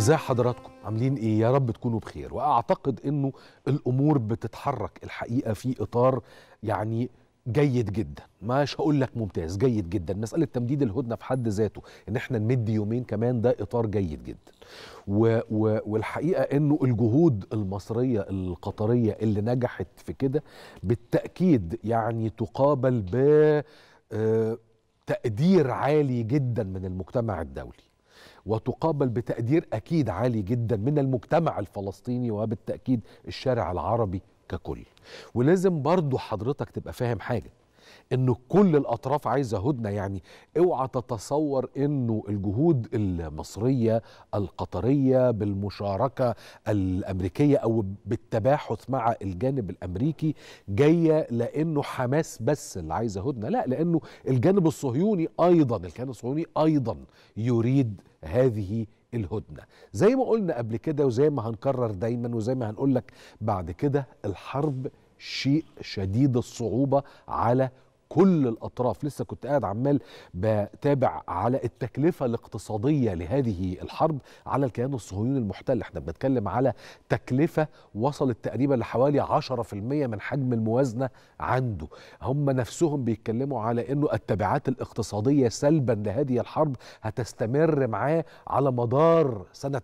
ازاي حضراتكم عاملين ايه يا رب تكونوا بخير واعتقد انه الامور بتتحرك الحقيقه في اطار يعني جيد جدا مش هقول لك ممتاز جيد جدا مساله تمديد الهدنه في حد ذاته ان احنا نمد يومين كمان ده اطار جيد جدا و و والحقيقه انه الجهود المصريه القطريه اللي نجحت في كده بالتاكيد يعني تقابل ب آه، تقدير عالي جدا من المجتمع الدولي وتقابل بتقدير اكيد عالي جدا من المجتمع الفلسطيني وبالتاكيد الشارع العربي ككل ولازم برضو حضرتك تبقى فاهم حاجه انه كل الاطراف عايزه هدنه يعني اوعى تتصور انه الجهود المصريه القطريه بالمشاركه الامريكيه او بالتباحث مع الجانب الامريكي جايه لانه حماس بس اللي عايزه هدنه لا لانه الجانب الصهيوني ايضا الكيان الصهيوني ايضا يريد هذه الهدنه زي ما قلنا قبل كده وزي ما هنكرر دايما وزي ما هنقول لك بعد كده الحرب شيء شديد الصعوبه على كل الاطراف لسه كنت قاعد عمال بتابع على التكلفه الاقتصاديه لهذه الحرب على الكيان الصهيوني المحتل احنا بنتكلم على تكلفه وصلت تقريبا لحوالي 10% من حجم الموازنه عنده هم نفسهم بيتكلموا على انه التبعات الاقتصاديه سلبا لهذه الحرب هتستمر معاه على مدار سنه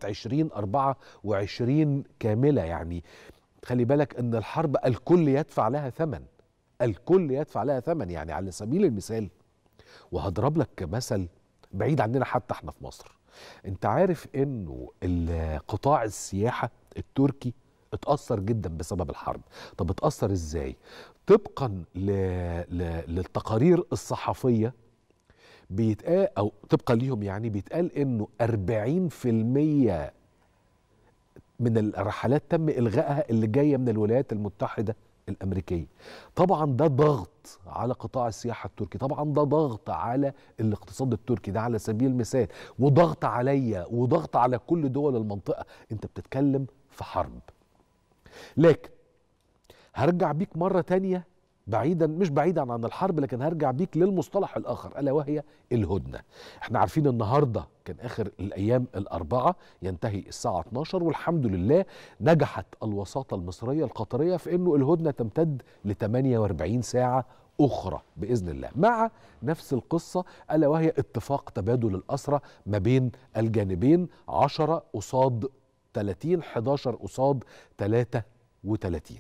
2024 كامله يعني خلي بالك ان الحرب الكل يدفع لها ثمن الكل يدفع لها ثمن يعني على سبيل المثال وهضرب لك مثل بعيد عننا حتى احنا في مصر انت عارف انه قطاع السياحة التركي اتأثر جدا بسبب الحرب طب اتأثر ازاي طبقا ل... ل... للتقارير الصحفية بيتقال او طبقا ليهم يعني بيتقال انه 40% من الرحلات تم الغائها اللي جايه من الولايات المتحده الامريكيه طبعا ده ضغط على قطاع السياحه التركي طبعا ده ضغط على الاقتصاد التركي ده على سبيل المثال وضغط عليا وضغط على كل دول المنطقه انت بتتكلم في حرب لكن هرجع بيك مره تانية بعيدا مش بعيدا عن الحرب لكن هرجع بيك للمصطلح الاخر الا وهي الهدنه احنا عارفين النهارده كان اخر الايام الاربعه ينتهي الساعه 12 والحمد لله نجحت الوساطه المصريه القطريه في انه الهدنه تمتد ل 48 ساعه اخرى باذن الله مع نفس القصه الا وهي اتفاق تبادل الاسرى ما بين الجانبين 10 قصاد 30 11 قصاد 33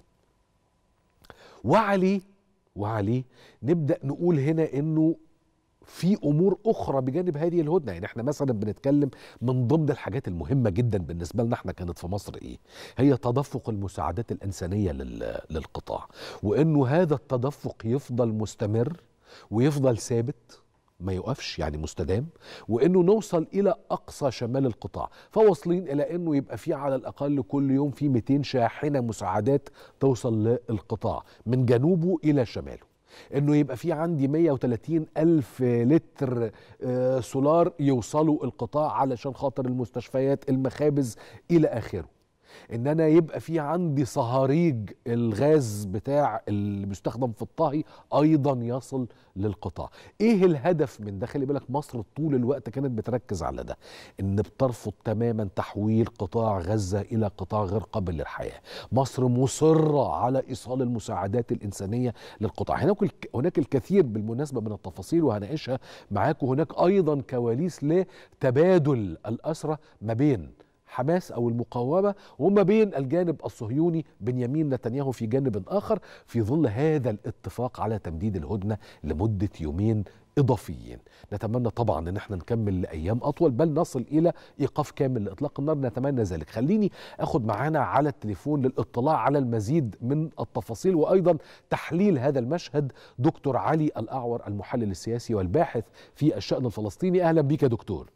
وعليه وعليه نبدا نقول هنا انه في امور اخرى بجانب هذه الهدنه يعني احنا مثلا بنتكلم من ضمن الحاجات المهمه جدا بالنسبه لنا احنا كانت في مصر ايه هي تدفق المساعدات الانسانيه للقطاع وانه هذا التدفق يفضل مستمر ويفضل ثابت ما يقفش يعني مستدام وانه نوصل الى اقصى شمال القطاع فواصلين الى انه يبقى في على الاقل كل يوم في 200 شاحنه مساعدات توصل للقطاع من جنوبه الى شماله انه يبقى في عندي 130 الف لتر سولار يوصلوا القطاع علشان خاطر المستشفيات المخابز الى اخره ان انا يبقى في عندي صهاريج الغاز بتاع اللي بيستخدم في الطهي ايضا يصل للقطاع ايه الهدف من ده خلي بالك مصر طول الوقت كانت بتركز على ده ان بترفض تماما تحويل قطاع غزه الى قطاع غير قابل للحياه مصر مصره على ايصال المساعدات الانسانيه للقطاع هناك هناك الكثير بالمناسبه من التفاصيل وهناقشها معاكم هناك ايضا كواليس لتبادل الاسرى ما بين حماس او المقاومه وما بين الجانب الصهيوني بنيامين نتنياهو في جانب اخر في ظل هذا الاتفاق على تمديد الهدنه لمده يومين اضافيين نتمنى طبعا ان احنا نكمل لايام اطول بل نصل الى ايقاف كامل لاطلاق النار نتمنى ذلك خليني اخد معانا على التليفون للاطلاع على المزيد من التفاصيل وايضا تحليل هذا المشهد دكتور علي الاعور المحلل السياسي والباحث في الشان الفلسطيني اهلا بك يا دكتور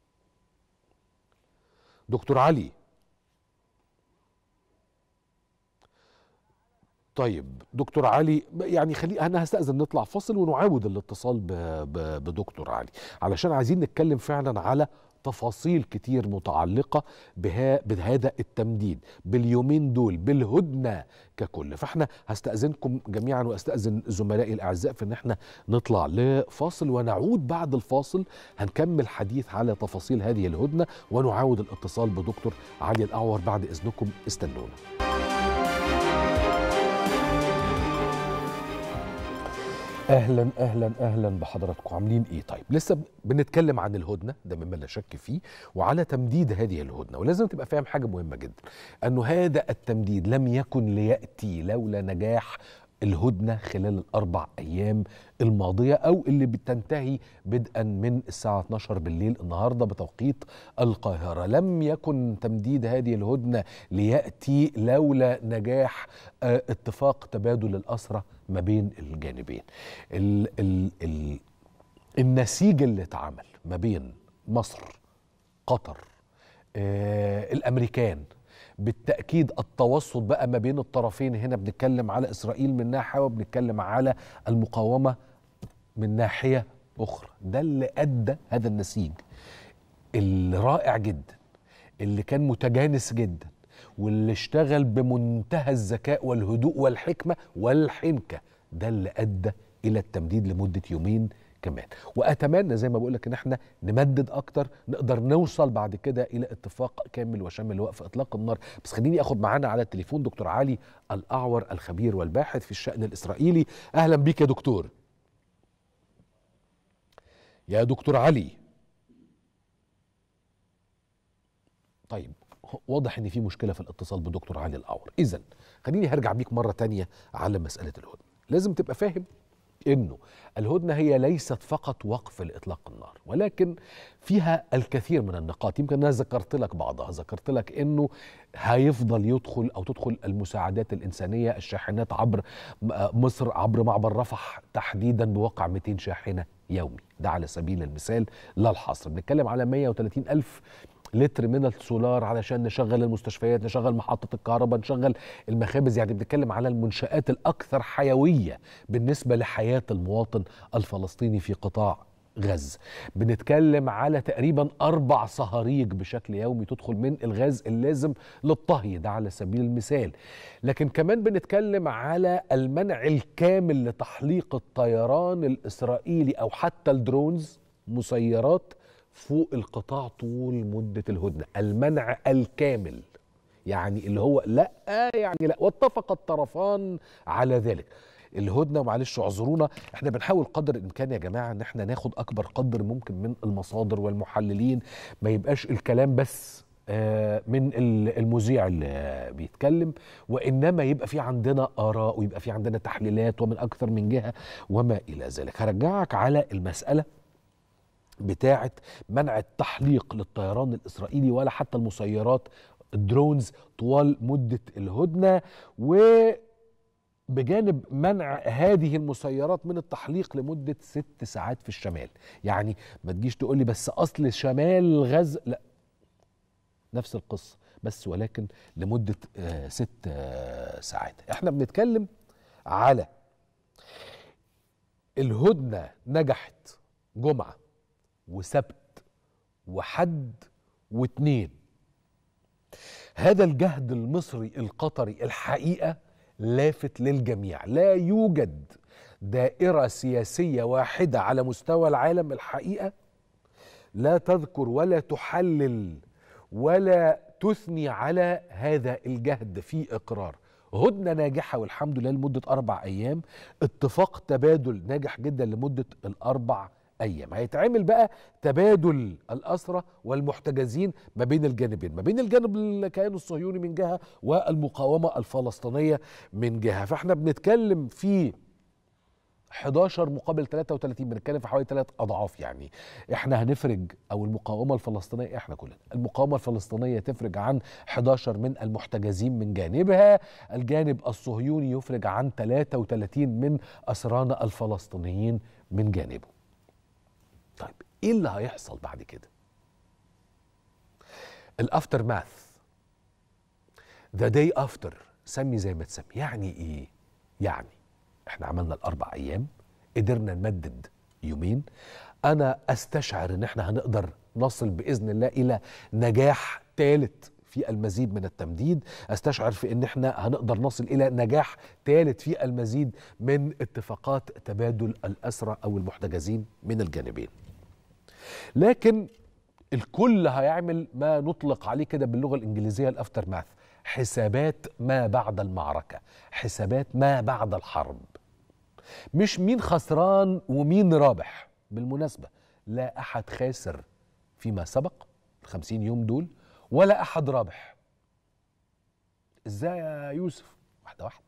دكتور علي طيب دكتور علي يعني خلي انا هستأذن نطلع فاصل ونعاود الاتصال ب... ب... بدكتور علي علشان عايزين نتكلم فعلا على تفاصيل كتير متعلقة بها بهذا التمديد باليومين دول بالهدنة ككل فاحنا هستأذنكم جميعا واستأذن زملائي الأعزاء في ان احنا نطلع لفاصل ونعود بعد الفاصل هنكمل حديث على تفاصيل هذه الهدنة ونعاود الاتصال بدكتور علي الأعور بعد إذنكم استنونا اهلا اهلا اهلا بحضراتكم عاملين ايه طيب لسه بنتكلم عن الهدنه ده مما لا شك فيه وعلى تمديد هذه الهدنه ولازم تبقى فاهم حاجه مهمه جدا انه هذا التمديد لم يكن لياتي لولا نجاح الهدنه خلال الاربع ايام الماضيه او اللي بتنتهي بدءا من الساعه 12 بالليل النهارده بتوقيت القاهره لم يكن تمديد هذه الهدنه لياتي لولا نجاح آه، اتفاق تبادل الاسرى ما بين الجانبين ال ال ال النسيج اللي اتعمل ما بين مصر قطر آه الامريكان بالتاكيد التوسط بقى ما بين الطرفين هنا بنتكلم على اسرائيل من ناحيه وبنتكلم على المقاومه من ناحيه اخرى ده اللي ادى هذا النسيج الرائع جدا اللي كان متجانس جدا واللي اشتغل بمنتهى الذكاء والهدوء والحكمه والحنكه ده اللي ادى الى التمديد لمده يومين كمان واتمنى زي ما بقول لك ان احنا نمدد اكتر نقدر نوصل بعد كده الى اتفاق كامل وشامل وقف اطلاق النار بس خليني اخد معانا على التليفون دكتور علي الاعور الخبير والباحث في الشان الاسرائيلي اهلا بيك يا دكتور يا دكتور علي طيب واضح ان في مشكله في الاتصال بدكتور علي الاعور اذا خليني هرجع بيك مره تانية على مساله الهدنه لازم تبقى فاهم انه الهدنه هي ليست فقط وقف لاطلاق النار ولكن فيها الكثير من النقاط يمكن انا ذكرت لك بعضها ذكرت لك انه هيفضل يدخل او تدخل المساعدات الانسانيه الشاحنات عبر مصر عبر معبر رفح تحديدا بواقع 200 شاحنه يومي ده على سبيل المثال لا الحصر بنتكلم على 130 ألف لتر من السولار علشان نشغل المستشفيات نشغل محطة الكهرباء نشغل المخابز يعني بنتكلم على المنشآت الأكثر حيوية بالنسبة لحياة المواطن الفلسطيني في قطاع غزة بنتكلم على تقريبا أربع صهاريج بشكل يومي تدخل من الغاز اللازم للطهي ده على سبيل المثال لكن كمان بنتكلم على المنع الكامل لتحليق الطيران الإسرائيلي أو حتى الدرونز مسيرات فوق القطاع طول مدة الهدنة المنع الكامل يعني اللي هو لا يعني لا واتفق الطرفان على ذلك الهدنه معلش اعذرونا احنا بنحاول قدر الامكان يا جماعه ان احنا ناخد اكبر قدر ممكن من المصادر والمحللين ما يبقاش الكلام بس من المذيع اللي بيتكلم وانما يبقى في عندنا اراء ويبقى في عندنا تحليلات ومن اكثر من جهه وما الى ذلك هرجعك على المساله بتاعه منع التحليق للطيران الاسرائيلي ولا حتى المسيرات الدرونز طوال مده الهدنه و بجانب منع هذه المسيرات من التحليق لمدة ست ساعات في الشمال يعني ما تجيش تقول لي بس أصل شمال غزة لا نفس القصة بس ولكن لمدة آه ست آه ساعات احنا بنتكلم على الهدنة نجحت جمعة وسبت وحد واثنين هذا الجهد المصري القطري الحقيقه لافت للجميع لا يوجد دائره سياسيه واحده على مستوى العالم الحقيقه لا تذكر ولا تحلل ولا تثني على هذا الجهد في اقرار هدنه ناجحه والحمد لله لمده اربع ايام اتفاق تبادل ناجح جدا لمده الاربع ايام هيتعمل بقى تبادل الاسرى والمحتجزين ما بين الجانبين ما بين الجانب الكيان الصهيوني من جهه والمقاومه الفلسطينيه من جهه فاحنا بنتكلم في 11 مقابل 33 بنتكلم في حوالي ثلاث اضعاف يعني احنا هنفرج او المقاومه الفلسطينيه احنا كلنا المقاومه الفلسطينيه تفرج عن 11 من المحتجزين من جانبها الجانب الصهيوني يفرج عن 33 من اسرانا الفلسطينيين من جانبه طيب ايه اللي هيحصل بعد كده الافتر ماث ذا داي افتر سمي زي ما تسمي يعني ايه يعني احنا عملنا الاربع ايام قدرنا نمدد يومين انا استشعر ان احنا هنقدر نصل باذن الله الى نجاح ثالث في المزيد من التمديد استشعر في ان احنا هنقدر نصل الى نجاح ثالث في المزيد من اتفاقات تبادل الاسرى او المحتجزين من الجانبين لكن الكل هيعمل ما نطلق عليه كده باللغه الانجليزيه الافتر ماث حسابات ما بعد المعركه حسابات ما بعد الحرب مش مين خسران ومين رابح بالمناسبه لا احد خاسر فيما سبق الخمسين يوم دول ولا احد رابح ازاي يا يوسف واحده واحده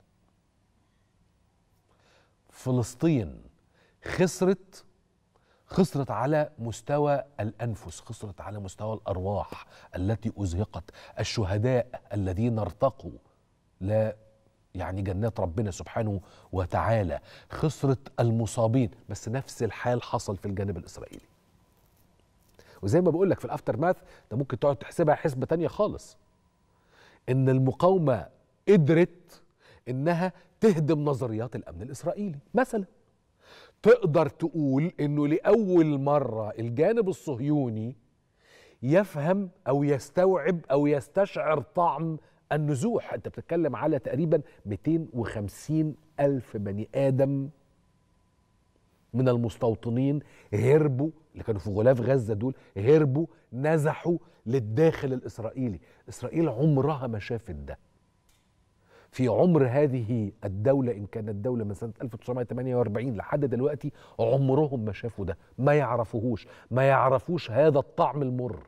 فلسطين خسرت خسرت على مستوى الانفس خسرت على مستوى الارواح التي ازهقت الشهداء الذين ارتقوا لا يعني جنات ربنا سبحانه وتعالى خسرت المصابين بس نفس الحال حصل في الجانب الاسرائيلي وزي ما بقول لك في الافتر ماث انت ممكن تقعد تحسبها حسبه تانية خالص ان المقاومه قدرت انها تهدم نظريات الامن الاسرائيلي مثلا تقدر تقول انه لاول مره الجانب الصهيوني يفهم او يستوعب او يستشعر طعم النزوح انت بتتكلم على تقريبا 250 الف بني ادم من المستوطنين هربوا اللي كانوا في غلاف غزه دول هربوا نزحوا للداخل الاسرائيلي اسرائيل عمرها ما شافت ده في عمر هذه الدولة إن كانت دولة من سنة 1948 لحد دلوقتي عمرهم ما شافوا ده ما يعرفوهوش ما يعرفوش هذا الطعم المر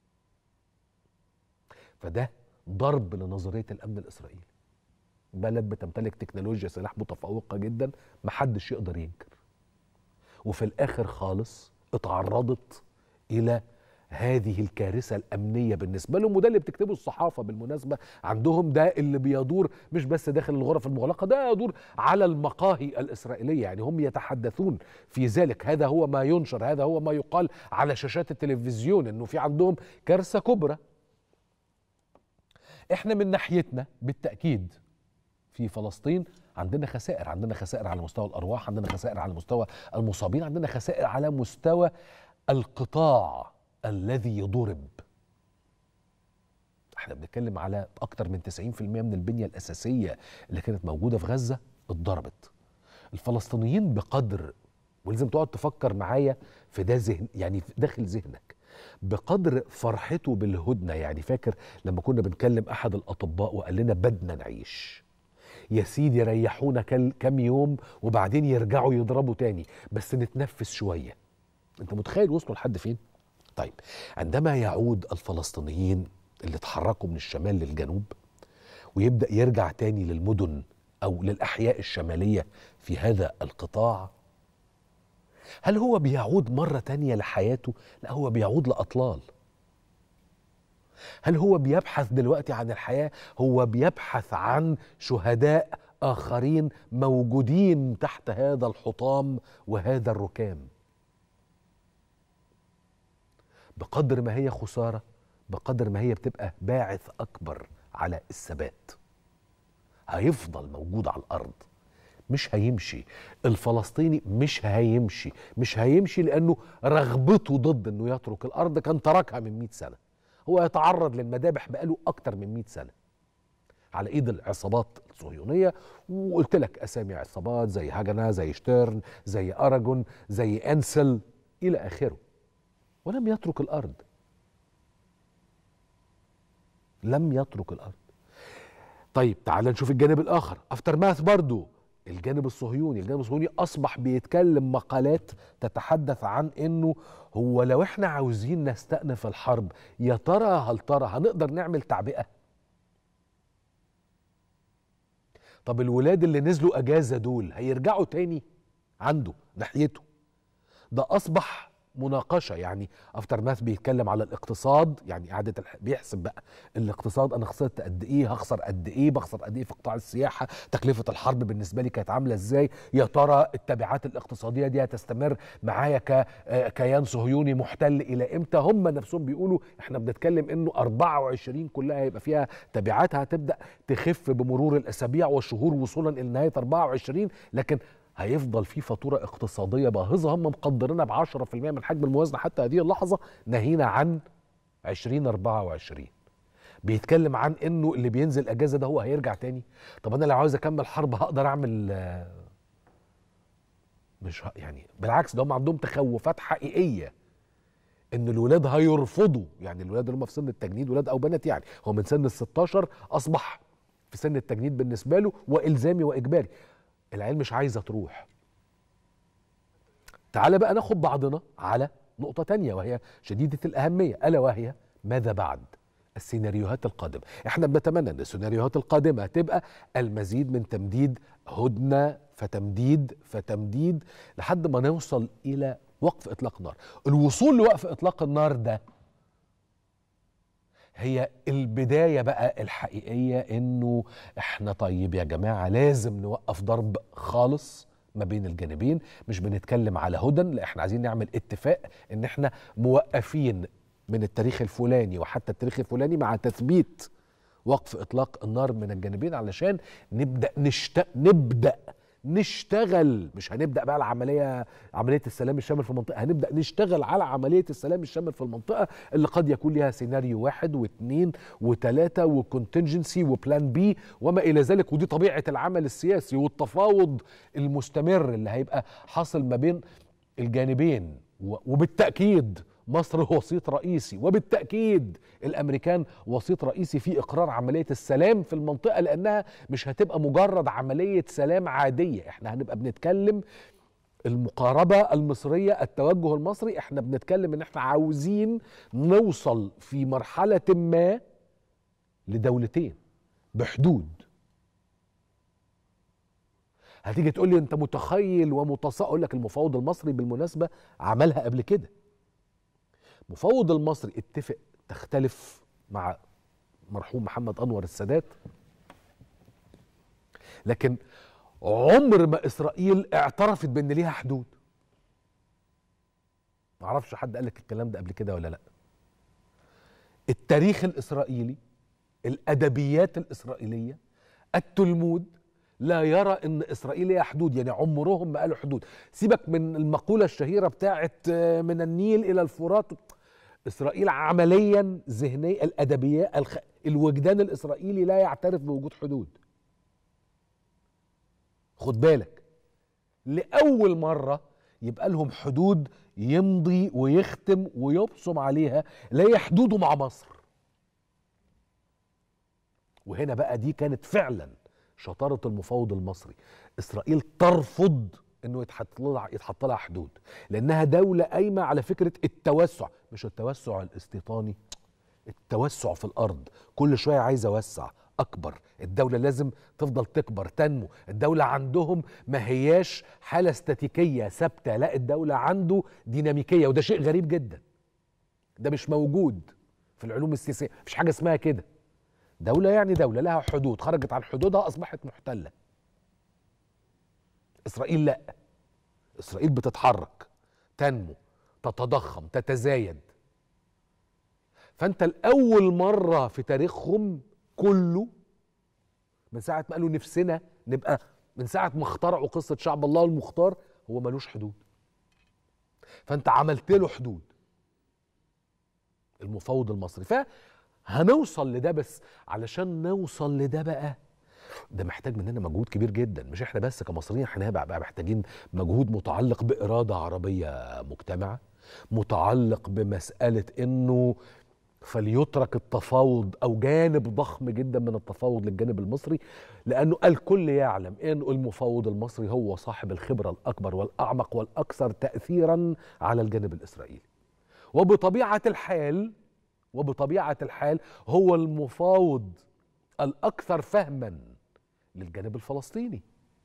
فده ضرب لنظرية الأمن الإسرائيلي بلد بتمتلك تكنولوجيا سلاح متفوقة جدا محدش يقدر ينكر وفي الآخر خالص اتعرضت إلى هذه الكارثة الأمنية بالنسبة لهم وده اللي بتكتبه الصحافة بالمناسبة عندهم ده اللي بيدور مش بس داخل الغرف المغلقة ده يدور على المقاهي الإسرائيلية يعني هم يتحدثون في ذلك هذا هو ما ينشر هذا هو ما يقال على شاشات التلفزيون إنه في عندهم كارثة كبرى احنا من ناحيتنا بالتأكيد في فلسطين عندنا خسائر عندنا خسائر على مستوى الأرواح عندنا خسائر على مستوى المصابين عندنا خسائر على مستوى القطاع الذي ضرب احنا بنتكلم على اكتر من 90% من البنية الأساسية اللي كانت موجودة في غزة اتضربت الفلسطينيين بقدر ولازم تقعد تفكر معايا في ده ذهن يعني داخل ذهنك بقدر فرحته بالهدنة يعني فاكر لما كنا بنكلم أحد الأطباء وقال لنا بدنا نعيش يا سيدي ريحونا كم يوم وبعدين يرجعوا يضربوا تاني بس نتنفس شوية انت متخيل وصلوا لحد فين؟ طيب عندما يعود الفلسطينيين اللي اتحركوا من الشمال للجنوب ويبدأ يرجع تاني للمدن أو للأحياء الشمالية في هذا القطاع هل هو بيعود مرة تانية لحياته؟ لا هو بيعود لأطلال هل هو بيبحث دلوقتي عن الحياة؟ هو بيبحث عن شهداء آخرين موجودين تحت هذا الحطام وهذا الركام بقدر ما هي خساره بقدر ما هي بتبقى باعث اكبر على الثبات هيفضل موجود على الارض مش هيمشي الفلسطيني مش هيمشي مش هيمشي لانه رغبته ضد انه يترك الارض كان تركها من 100 سنه هو يتعرض للمذابح بقاله اكتر من 100 سنه على ايد العصابات الصهيونيه وقلت لك اسامي عصابات زي هاجنا زي شتيرن زي اراجون زي انسل الى اخره ولم يترك الارض لم يترك الارض طيب تعال نشوف الجانب الاخر افتر ماث برضو الجانب الصهيوني الجانب الصهيوني اصبح بيتكلم مقالات تتحدث عن انه هو لو احنا عاوزين نستأنف الحرب يا ترى هل ترى هنقدر نعمل تعبئة طب الولاد اللي نزلوا اجازة دول هيرجعوا تاني عنده ناحيته ده اصبح مناقشه يعني افتر ماث بيتكلم على الاقتصاد يعني اعاده الح... بيحسب بقى الاقتصاد انا خسرت قد ايه هخسر قد ايه بخسر قد ايه في قطاع السياحه تكلفه الحرب بالنسبه لي كانت عامله ازاي يا ترى التبعات الاقتصاديه دي هتستمر معايا ككيان صهيوني محتل الى امتى هم نفسهم بيقولوا احنا بنتكلم انه 24 كلها هيبقى فيها تبعات هتبدا تخف بمرور الاسابيع والشهور وصولا الى نهايه 24 لكن هيفضل في فاتوره اقتصاديه باهظه هم مقدرينها ب 10% من حجم الموازنه حتى هذه اللحظه ناهينا عن 2024 بيتكلم عن انه اللي بينزل اجازه ده هو هيرجع تاني طب انا لو عاوز اكمل حرب هقدر اعمل آه، مش ه... يعني بالعكس ده هم عندهم تخوفات حقيقيه ان الولاد هيرفضوا يعني الولاد اللي هم في سن التجنيد ولاد او بنات يعني هو من سن ال 16 اصبح في سن التجنيد بالنسبه له والزامي واجباري العيال مش عايزه تروح تعال بقى ناخد بعضنا على نقطة تانية وهي شديدة الأهمية ألا وهي ماذا بعد السيناريوهات القادمة احنا بنتمنى ان السيناريوهات القادمة تبقى المزيد من تمديد هدنة فتمديد فتمديد لحد ما نوصل إلى وقف إطلاق النار الوصول لوقف إطلاق النار ده هي البداية بقى الحقيقية انه احنا طيب يا جماعة لازم نوقف ضرب خالص ما بين الجانبين مش بنتكلم على هدن لا احنا عايزين نعمل اتفاق ان احنا موقفين من التاريخ الفلاني وحتى التاريخ الفلاني مع تثبيت وقف اطلاق النار من الجانبين علشان نبدا نشت... نبدا نشتغل مش هنبدا بقى العمليه عمليه السلام الشامل في المنطقه هنبدا نشتغل على عمليه السلام الشامل في المنطقه اللي قد يكون لها سيناريو واحد واثنين وثلاثه وكونتنجنسي وبلان بي وما الى ذلك ودي طبيعه العمل السياسي والتفاوض المستمر اللي هيبقى حاصل ما بين الجانبين و- وبالتاكيد مصر وسيط رئيسي وبالتاكيد الامريكان وسيط رئيسي في اقرار عمليه السلام في المنطقه لانها مش هتبقى مجرد عمليه سلام عاديه احنا هنبقى بنتكلم المقاربه المصريه التوجه المصري احنا بنتكلم ان احنا عاوزين نوصل في مرحله ما لدولتين بحدود هتيجي تقول لي انت متخيل ومتص اقول لك المفاوض المصري بالمناسبه عملها قبل كده مفوض المصري اتفق تختلف مع مرحوم محمد انور السادات لكن عمر ما اسرائيل اعترفت بان ليها حدود معرفش حد قال لك الكلام ده قبل كده ولا لا التاريخ الاسرائيلي الادبيات الاسرائيليه التلمود لا يرى ان اسرائيل ليها حدود يعني عمرهم ما قالوا حدود سيبك من المقوله الشهيره بتاعت آه، من النيل الى الفرات اسرائيل عمليا ذهنيا الادبيات الخ... الوجدان الاسرائيلي لا يعترف بوجود حدود خد بالك لاول مره يبقى لهم حدود يمضي ويختم ويبصم عليها اللي هي حدوده مع مصر وهنا بقى دي كانت فعلا شطاره المفاوض المصري اسرائيل ترفض انه يتحط لها يتحط لها حدود لانها دوله قايمه على فكره التوسع مش التوسع الاستيطاني التوسع في الارض كل شويه عايزه اوسع اكبر الدوله لازم تفضل تكبر تنمو الدوله عندهم ما هياش حاله استاتيكيه ثابته لا الدوله عنده ديناميكيه وده شيء غريب جدا ده مش موجود في العلوم السياسيه مفيش حاجه اسمها كده دوله يعني دوله لها حدود خرجت عن حدودها اصبحت محتله اسرائيل لا اسرائيل بتتحرك تنمو تتضخم تتزايد فانت الاول مره في تاريخهم كله من ساعه ما قالوا نفسنا نبقى من ساعه ما اخترعوا قصه شعب الله المختار هو ملوش حدود فانت عملت له حدود المفاوض المصري فهنوصل لده بس علشان نوصل لده بقى ده محتاج مننا مجهود كبير جدا مش احنا بس كمصريين احنا هنبقى بقى محتاجين مجهود متعلق بإرادة عربية مجتمعة متعلق بمسألة انه فليترك التفاوض او جانب ضخم جدا من التفاوض للجانب المصري لانه الكل يعلم ان المفاوض المصري هو صاحب الخبره الاكبر والاعمق والاكثر تاثيرا على الجانب الاسرائيلي وبطبيعه الحال وبطبيعه الحال هو المفاوض الاكثر فهما للجانب الفلسطيني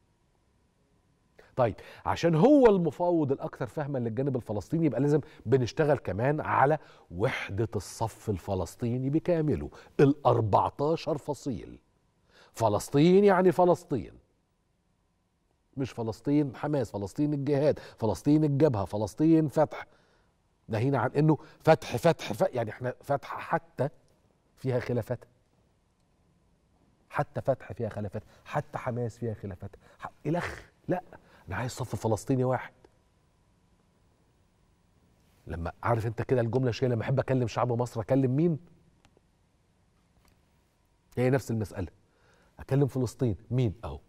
طيب عشان هو المفاوض الاكثر فهما للجانب الفلسطيني يبقى لازم بنشتغل كمان على وحده الصف الفلسطيني بكامله ال 14 فصيل فلسطين يعني فلسطين مش فلسطين حماس فلسطين الجهاد فلسطين الجبهه فلسطين فتح ناهينا عن انه فتح فتح, فتح يعني احنا فتح حتى فيها خلافات حتى فتح فيها خلافات حتى حماس فيها خلافات ح- الخ لا انا عايز صف فلسطيني واحد لما عارف انت كده الجمله شويه لما احب اكلم شعب مصر اكلم مين هي نفس المساله اكلم فلسطين مين اهو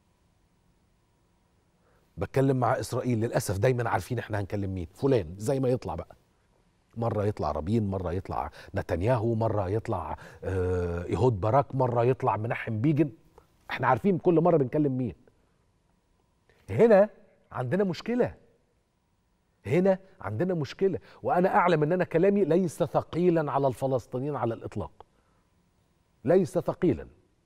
بتكلم مع اسرائيل للاسف دايما عارفين احنا هنكلم مين فلان زي ما يطلع بقى مرة يطلع رابين مرة يطلع نتنياهو مرة يطلع آه يهود باراك مرة يطلع منحم بيجن احنا عارفين كل مرة بنكلم مين هنا عندنا مشكلة هنا عندنا مشكلة وأنا أعلم أن أنا كلامي ليس ثقيلا على الفلسطينيين على الإطلاق ليس ثقيلا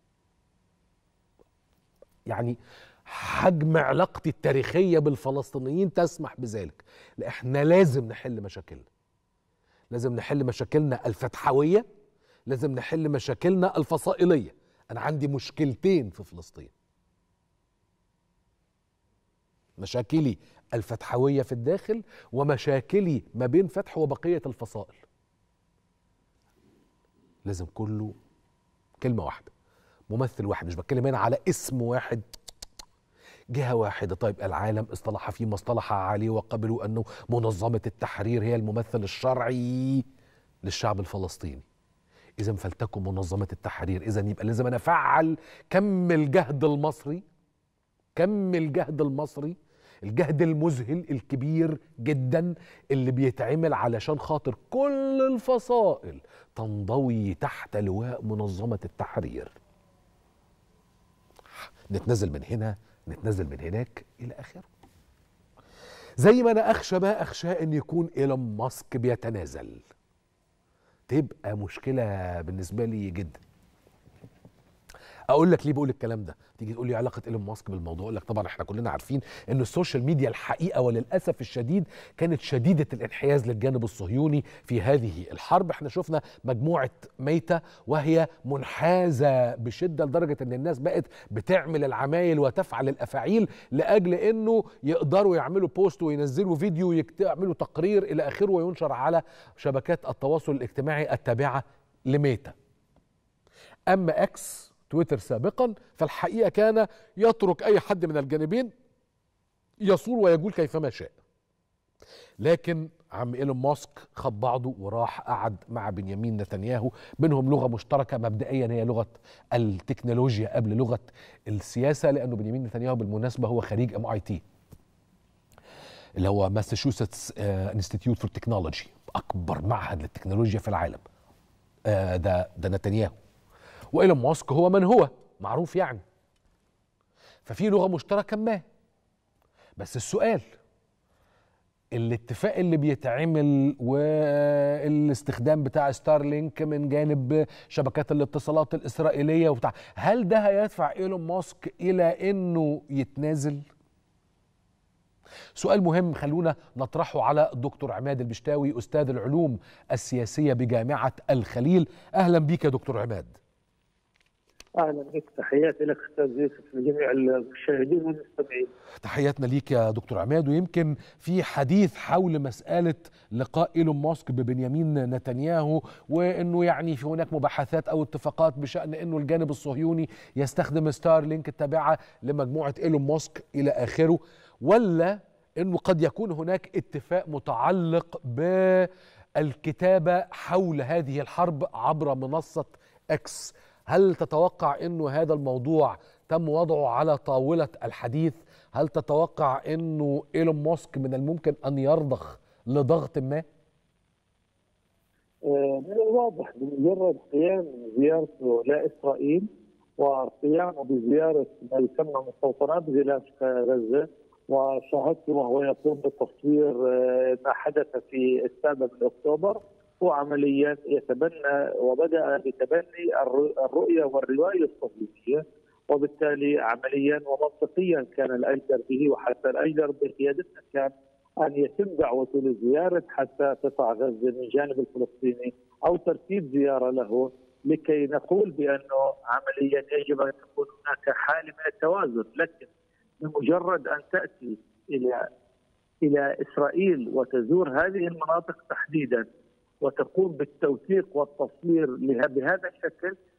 يعني حجم علاقتي التاريخية بالفلسطينيين تسمح بذلك احنا لازم نحل مشاكلنا لازم نحل مشاكلنا الفتحوية لازم نحل مشاكلنا الفصائلية أنا عندي مشكلتين في فلسطين مشاكلي الفتحوية في الداخل ومشاكلي ما بين فتح وبقية الفصائل لازم كله كلمة واحدة ممثل واحد مش بتكلم هنا على اسم واحد جهة واحدة طيب العالم اصطلح فيما اصطلح عليه وقبلوا أنه منظمة التحرير هي الممثل الشرعي للشعب الفلسطيني إذا فلتكن منظمة التحرير إذا يبقى لازم أنا أفعل كم الجهد المصري كم الجهد المصري الجهد المذهل الكبير جدا اللي بيتعمل علشان خاطر كل الفصائل تنضوي تحت لواء منظمة التحرير نتنزل من هنا نتنزل من هناك إلى آخره زي ما أنا أخشى ما أخشى أن يكون إيلون ماسك بيتنازل تبقى مشكلة بالنسبة لي جدا اقول لك ليه بقول الكلام ده تيجي تقول لي علاقه ايلون ماسك بالموضوع اقول لك طبعا احنا كلنا عارفين ان السوشيال ميديا الحقيقه وللاسف الشديد كانت شديده الانحياز للجانب الصهيوني في هذه الحرب احنا شفنا مجموعه ميته وهي منحازه بشده لدرجه ان الناس بقت بتعمل العمايل وتفعل الافاعيل لاجل انه يقدروا يعملوا بوست وينزلوا فيديو ويعملوا تقرير الى اخره وينشر على شبكات التواصل الاجتماعي التابعه لميتا اما اكس تويتر سابقا فالحقيقه كان يترك اي حد من الجانبين يصور ويجول كيفما شاء لكن عم ايلون ماسك خد بعضه وراح قعد مع بنيامين نتنياهو بينهم لغه مشتركه مبدئيا هي لغه التكنولوجيا قبل لغه السياسه لانه بنيامين نتنياهو بالمناسبه هو خريج ام اي تي اللي هو ماساتشوستس انستيتيوت فور تكنولوجي اكبر معهد للتكنولوجيا في العالم آه ده ده نتنياهو وايلون ماسك هو من هو معروف يعني ففي لغه مشتركه ما بس السؤال الاتفاق اللي بيتعمل والاستخدام بتاع ستارلينك من جانب شبكات الاتصالات الاسرائيليه وبتاع هل ده هيدفع ايلون ماسك الى انه يتنازل سؤال مهم خلونا نطرحه على الدكتور عماد البشتاوي استاذ العلوم السياسيه بجامعه الخليل اهلا بيك يا دكتور عماد اهلا بك تحياتي لك استاذ يوسف لجميع المشاهدين والمستمعين تحياتنا ليك يا دكتور عماد ويمكن في حديث حول مساله لقاء ايلون ماسك ببنيامين نتنياهو وانه يعني في هناك مباحثات او اتفاقات بشان انه الجانب الصهيوني يستخدم ستار لينك التابعه لمجموعه ايلون ماسك الى اخره ولا انه قد يكون هناك اتفاق متعلق بالكتابه حول هذه الحرب عبر منصه اكس هل تتوقع انه هذا الموضوع تم وضعه على طاوله الحديث هل تتوقع انه ايلون ماسك من الممكن ان يرضخ لضغط ما من الواضح بمجرد قيام زيارته لاسرائيل وقيامه بزياره ما يسمى مستوطنات غلاف غزه وشاهدته وهو يقوم بتصوير ما حدث في السابع من اكتوبر هو عمليا يتبنى وبدا بتبني الرؤيه والروايه الصهيونيه وبالتالي عمليا ومنطقيا كان الاجدر به وحتى الاجدر بقيادتنا كان ان يتم دعوته لزياره حتى قطاع غزه من جانب الفلسطيني او ترتيب زياره له لكي نقول بانه عمليا يجب ان تكون هناك حاله من التوازن لكن بمجرد ان تاتي الى الى اسرائيل وتزور هذه المناطق تحديدا وتقوم بالتوثيق والتصوير بهذا الشكل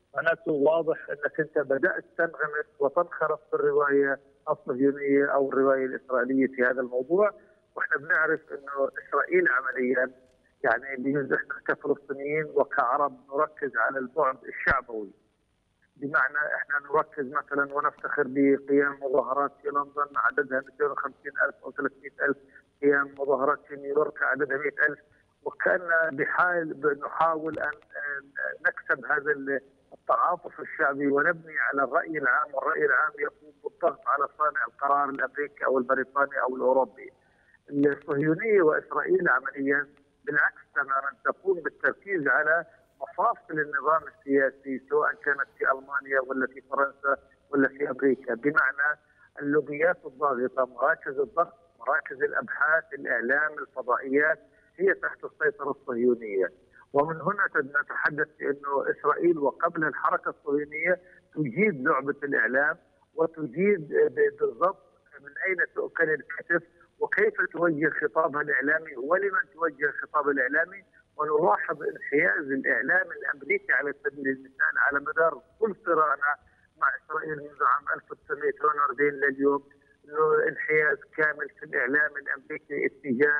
معناته واضح انك انت بدات تنغمس وتنخرط في الروايه الصهيونيه او الروايه الاسرائيليه في هذا الموضوع واحنا بنعرف انه اسرائيل عمليا يعني بيجوز احنا كفلسطينيين وكعرب نركز على البعد الشعبوي بمعنى احنا نركز مثلا ونفتخر بقيام مظاهرات في لندن عددها 250 الف او 300 الف قيام مظاهرات في نيويورك عددها 100 الف وكان بحال نحاول ان نكسب هذا التعاطف الشعبي ونبني على الراي العام والراي العام يقوم بالضغط على صانع القرار الامريكي او البريطاني او الاوروبي. الصهيونيه واسرائيل عمليا بالعكس تماما تقوم بالتركيز على مفاصل النظام السياسي سواء كانت في المانيا ولا في فرنسا ولا في امريكا بمعنى اللوبيات الضاغطه مراكز الضغط مراكز الابحاث الاعلام الفضائيات هي تحت السيطره الصهيونيه ومن هنا نتحدث انه اسرائيل وقبل الحركه الصهيونيه تجيد لعبه الاعلام وتجيد بالضبط من اين تؤكل الكتف وكيف توجه خطابها الاعلامي ولمن توجه خطابها الاعلامي ونلاحظ انحياز الاعلام الامريكي على سبيل المثال على مدار كل صراعنا مع اسرائيل منذ عام 1948 لليوم انه انحياز كامل في الاعلام الامريكي اتجاه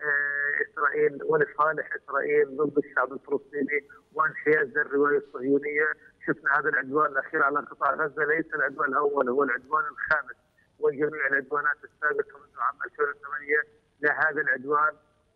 اسرائيل ولصالح اسرائيل ضد الشعب الفلسطيني وانحياز الروايه الصهيونيه، شفنا هذا العدوان الاخير على قطاع غزه ليس العدوان الاول هو العدوان الخامس وجميع العدوانات السابقه منذ عام 2008 لهذا العدوان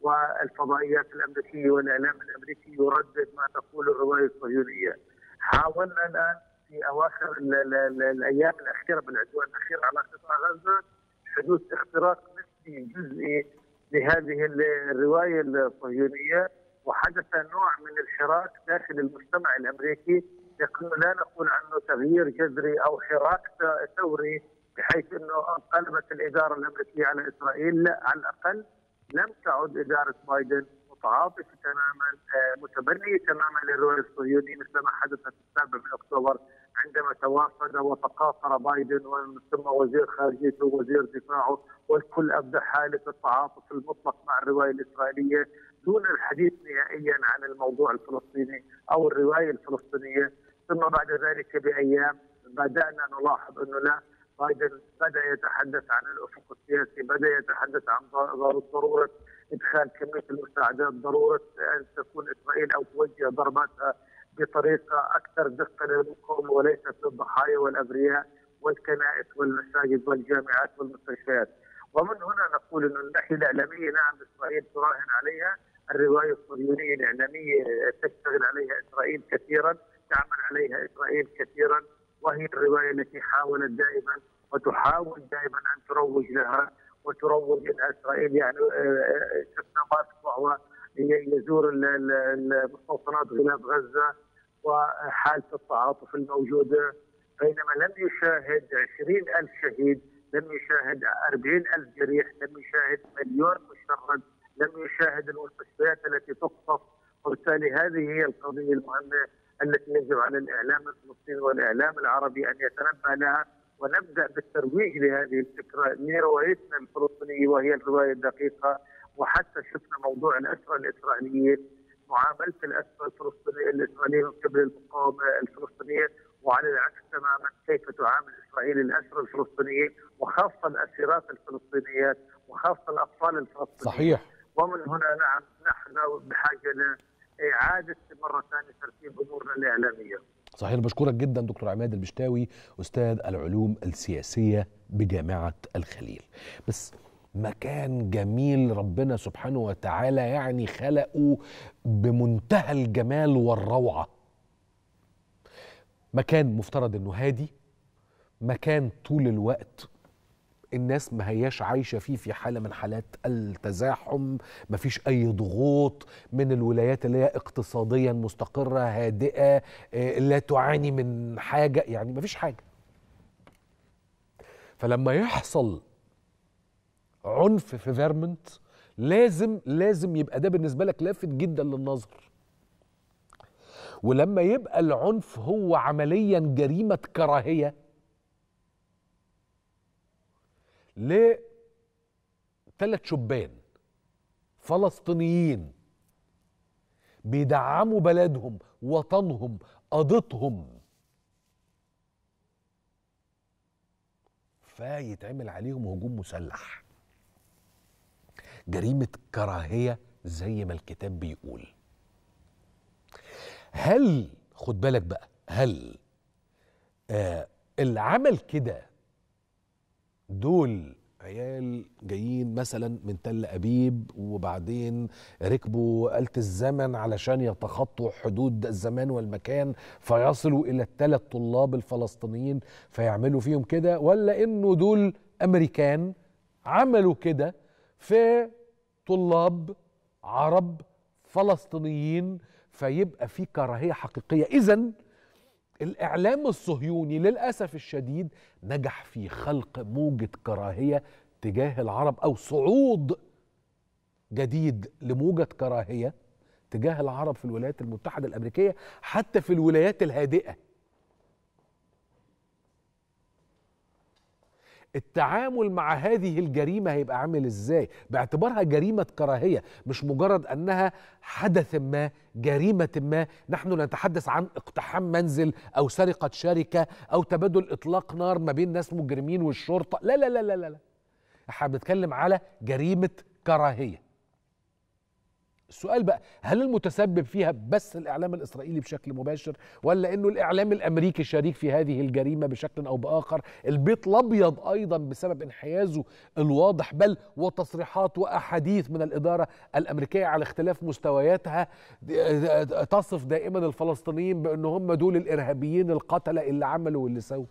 والفضائيات الامريكيه والاعلام الامريكي يردد ما تقول الروايه الصهيونيه. حاولنا الان في اواخر ال ال ال الايام الاخيره بالعدوان الاخير على قطاع غزه حدوث اختراق نسبي جزئي لهذه الروايه الصهيونيه وحدث نوع من الحراك داخل المجتمع الامريكي لكن لا نقول عنه تغيير جذري او حراك ثوري بحيث انه انقلبت الاداره الامريكيه على اسرائيل لا على الاقل لم تعد اداره بايدن متعاطفه تماما متبنيه تماما للروايه الصهيونيه مثل ما حدث في السابع من اكتوبر عندما توافد وتقاطر بايدن ثم وزير خارجيته ووزير دفاعه والكل ابدى حاله التعاطف المطلق مع الروايه الاسرائيليه دون الحديث نهائيا عن الموضوع الفلسطيني او الروايه الفلسطينيه ثم بعد ذلك بايام بدانا نلاحظ انه لا بايدن بدا يتحدث عن الافق السياسي، بدا يتحدث عن ضروره ادخال كميه المساعدات، ضروره ان تكون اسرائيل او توجه ضرباتها بطريقه اكثر دقه للمقاومه وليست للضحايا والابرياء والكنائس والمساجد والجامعات والمستشفيات. ومن هنا نقول انه الناحيه الاعلاميه نعم اسرائيل تراهن عليها، الروايه الصهيونيه الاعلاميه تشتغل عليها اسرائيل كثيرا، تعمل عليها اسرائيل كثيرا، وهي الروايه التي حاولت دائما وتحاول دائما ان تروج لها وتروج ان اسرائيل يعني شفنا ماسك وهو يزور المستوطنات غلاف غزه وحاله التعاطف الموجوده بينما لم يشاهد 20 ألف شهيد لم يشاهد 40 ألف جريح لم يشاهد مليون مشرد لم يشاهد المستشفيات التي تقصف وبالتالي هذه هي القضية المهمة التي يجب على الإعلام الفلسطيني والإعلام العربي أن يتنبه لها ونبدأ بالترويج لهذه الفكرة لروايتنا الفلسطينية وهي الرواية الدقيقة وحتى شفنا موضوع الأسرى الإسرائيليين معاملة الأسرى الفلسطينية الإسرائيلية من قبل المقاومة الفلسطينية وعلى العكس تماما كيف تعامل اسرائيل الاسرى الفلسطينيين وخاصه الاسيرات الفلسطينيات وخاصه الاطفال الفلسطينيين صحيح ومن هنا نعم نحن بحاجه لاعاده مره ثانيه ترتيب امورنا الاعلاميه. صحيح بشكرك جدا دكتور عماد البشتاوي استاذ العلوم السياسيه بجامعه الخليل. بس مكان جميل ربنا سبحانه وتعالى يعني خلقه بمنتهى الجمال والروعه. مكان مفترض انه هادي مكان طول الوقت الناس ما هياش عايشه فيه في حاله من حالات التزاحم ما فيش اي ضغوط من الولايات اللي هي اقتصاديا مستقره هادئه لا تعاني من حاجه يعني ما فيش حاجه فلما يحصل عنف في فيرمنت لازم لازم يبقى ده بالنسبه لك لافت جدا للنظر ولما يبقى العنف هو عمليا جريمة كراهية لثلاث شبان فلسطينيين بيدعموا بلدهم وطنهم قضتهم فيتعمل عليهم هجوم مسلح جريمة كراهية زي ما الكتاب بيقول هل خد بالك بقى هل آه اللي عمل كده دول عيال جايين مثلا من تل أبيب وبعدين ركبوا آلة الزمن علشان يتخطوا حدود الزمان والمكان فيصلوا إلى الثلاث طلاب الفلسطينيين فيعملوا فيهم كده ولا إنه دول أمريكان عملوا كده في طلاب عرب فلسطينيين فيبقى في كراهية حقيقية إذن الإعلام الصهيوني للأسف الشديد نجح في خلق موجة كراهية تجاه العرب أو صعود جديد لموجة كراهية تجاه العرب في الولايات المتحدة الأمريكية حتى في الولايات الهادئة التعامل مع هذه الجريمة هيبقى عامل ازاي باعتبارها جريمة كراهية مش مجرد انها حدث ما جريمة ما نحن نتحدث عن اقتحام منزل او سرقة شركة او تبادل اطلاق نار ما بين ناس مجرمين والشرطة لا لا لا لا لا, لا. احنا بنتكلم على جريمة كراهية السؤال بقى هل المتسبب فيها بس الاعلام الاسرائيلي بشكل مباشر ولا انه الاعلام الامريكي شريك في هذه الجريمه بشكل او باخر البيت الابيض ايضا بسبب انحيازه الواضح بل وتصريحات واحاديث من الاداره الامريكيه على اختلاف مستوياتها تصف دائما الفلسطينيين بان هم دول الارهابيين القتله اللي عملوا واللي سووا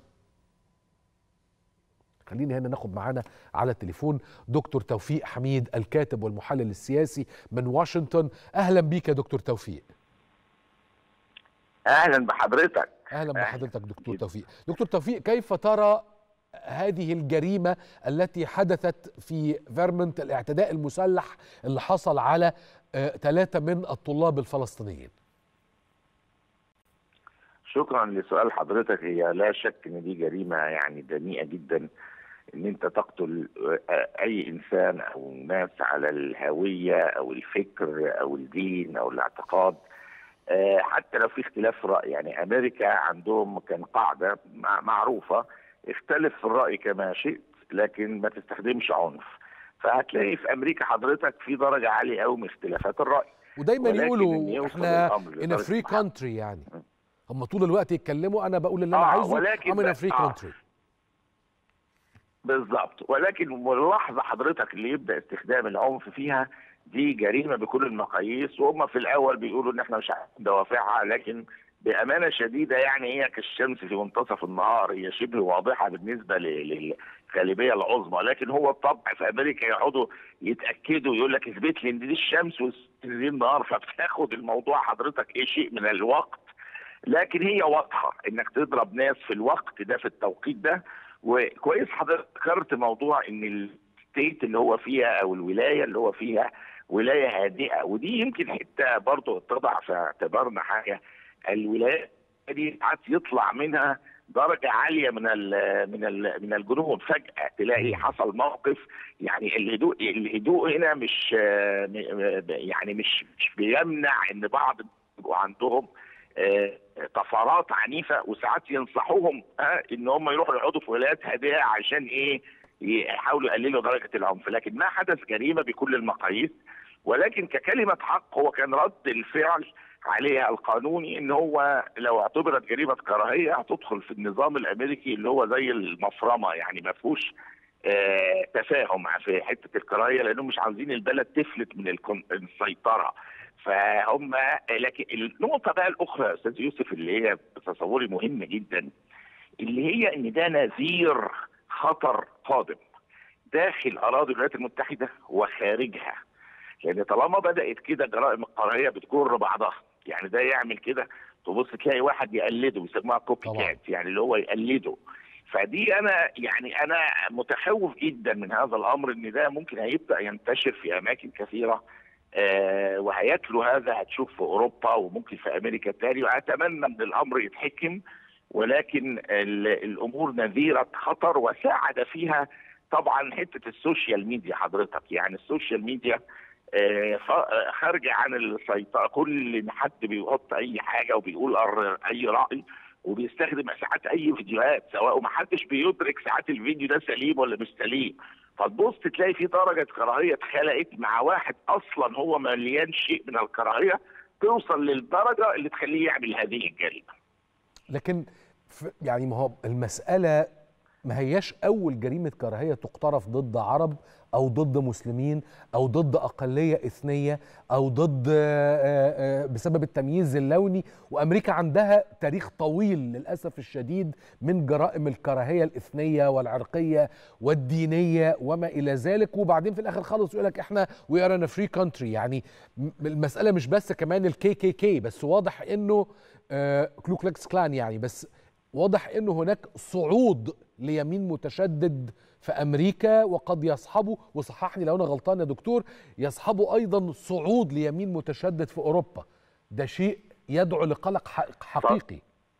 خليني هنا ناخد معانا على التليفون دكتور توفيق حميد الكاتب والمحلل السياسي من واشنطن اهلا بيك يا دكتور توفيق اهلا بحضرتك اهلا بحضرتك دكتور توفيق دكتور توفيق كيف ترى هذه الجريمة التي حدثت في فيرمنت الاعتداء المسلح اللي حصل على ثلاثة من الطلاب الفلسطينيين شكرا لسؤال حضرتك هي لا شك ان دي جريمة يعني دنيئة جدا ان انت تقتل اي انسان او ناس على الهويه او الفكر او الدين او الاعتقاد حتى لو في اختلاف راي يعني امريكا عندهم كان قاعده معروفه اختلف في الراي كما شئت لكن ما تستخدمش عنف فهتلاقي في امريكا حضرتك في درجه عاليه قوي من اختلافات الراي ودايما يقولوا احنا ان فري كونتري يعني هم طول الوقت يتكلموا انا بقول اللي انا آه عايزه ولكن ام فري كونتري بالظبط ولكن ملاحظه حضرتك اللي يبدا استخدام العنف فيها دي جريمه بكل المقاييس وهم في الاول بيقولوا ان احنا مش عارفين دوافعها لكن بامانه شديده يعني هي كالشمس في منتصف النهار هي شبه واضحه بالنسبه للغالبيه العظمى لكن هو الطبع في امريكا يقعدوا يتاكدوا يقول لك اثبت لي ان دي الشمس ودي النهار فبتاخد الموضوع حضرتك ايه شيء من الوقت لكن هي واضحه انك تضرب ناس في الوقت ده في التوقيت ده وكويس حضرتك ذكرت موضوع ان الستيت اللي هو فيها او الولايه اللي هو فيها ولايه هادئه ودي يمكن حته برضه تضع في اعتبارنا حاجه الولايات دي ساعات يطلع منها درجه عاليه من ال من ال من الجنون فجاه تلاقي حصل موقف يعني الهدوء الهدوء هنا مش يعني مش مش بيمنع ان بعض يبقوا عندهم طفرات عنيفه وساعات ينصحوهم ان هم يروحوا يقعدوا في ولايات هادئه عشان ايه يحاولوا يقللوا درجه العنف لكن ما حدث جريمه بكل المقاييس ولكن ككلمه حق هو كان رد الفعل عليها القانوني ان هو لو اعتبرت جريمه كراهيه هتدخل في النظام الامريكي اللي هو زي المفرمه يعني ما فيهوش آه تفاهم في حته الكراهيه لانهم مش عاوزين البلد تفلت من السيطره فهم لكن النقطة بقى الأخرى يا أستاذ يوسف اللي هي تصوري مهمة جدا اللي هي إن ده نذير خطر قادم داخل أراضي الولايات المتحدة وخارجها لأن طالما بدأت كده جرائم الكراهية بتجر بعضها يعني ده يعمل كده تبص تلاقي واحد يقلده بيسموها كوبي كات يعني اللي هو يقلده فدي انا يعني انا متخوف جدا من هذا الامر ان ده ممكن هيبدا ينتشر في اماكن كثيره آه وهياكلوا هذا هتشوف في اوروبا وممكن في امريكا تاني واتمنى ان الامر يتحكم ولكن الامور نذيره خطر وساعد فيها طبعا حته السوشيال ميديا حضرتك يعني السوشيال ميديا آه، ف- خارجه عن السيطره كل حد بيحط اي حاجه وبيقول أر- اي راي وبيستخدم ساعات اي فيديوهات سواء وما حدش بيدرك ساعات الفيديو ده سليم ولا مش سليم فتبص تلاقي في درجه كراهيه اتخلقت مع واحد اصلا هو مليان شيء من الكراهيه توصل للدرجه اللي تخليه يعمل هذه الجريمه لكن ف- يعني ما هو المسألة ما هياش أول جريمة كراهية تقترف ضد عرب أو ضد مسلمين أو ضد أقلية إثنية أو ضد آه، آه، بسبب التمييز اللوني وأمريكا عندها تاريخ طويل للأسف الشديد من جرائم الكراهية الإثنية والعرقية والدينية وما إلى ذلك وبعدين في الآخر خالص يقول لك إحنا وي ار ان فري كونتري يعني م- المسألة مش بس كمان الكي كي كي بس واضح إنه آه، كلو كلاكس كلان يعني بس واضح انه هناك صعود ليمين متشدد في امريكا وقد يصحبه وصححني لو انا غلطان يا دكتور يصحبه ايضا صعود ليمين متشدد في اوروبا ده شيء يدعو لقلق ح- حقيقي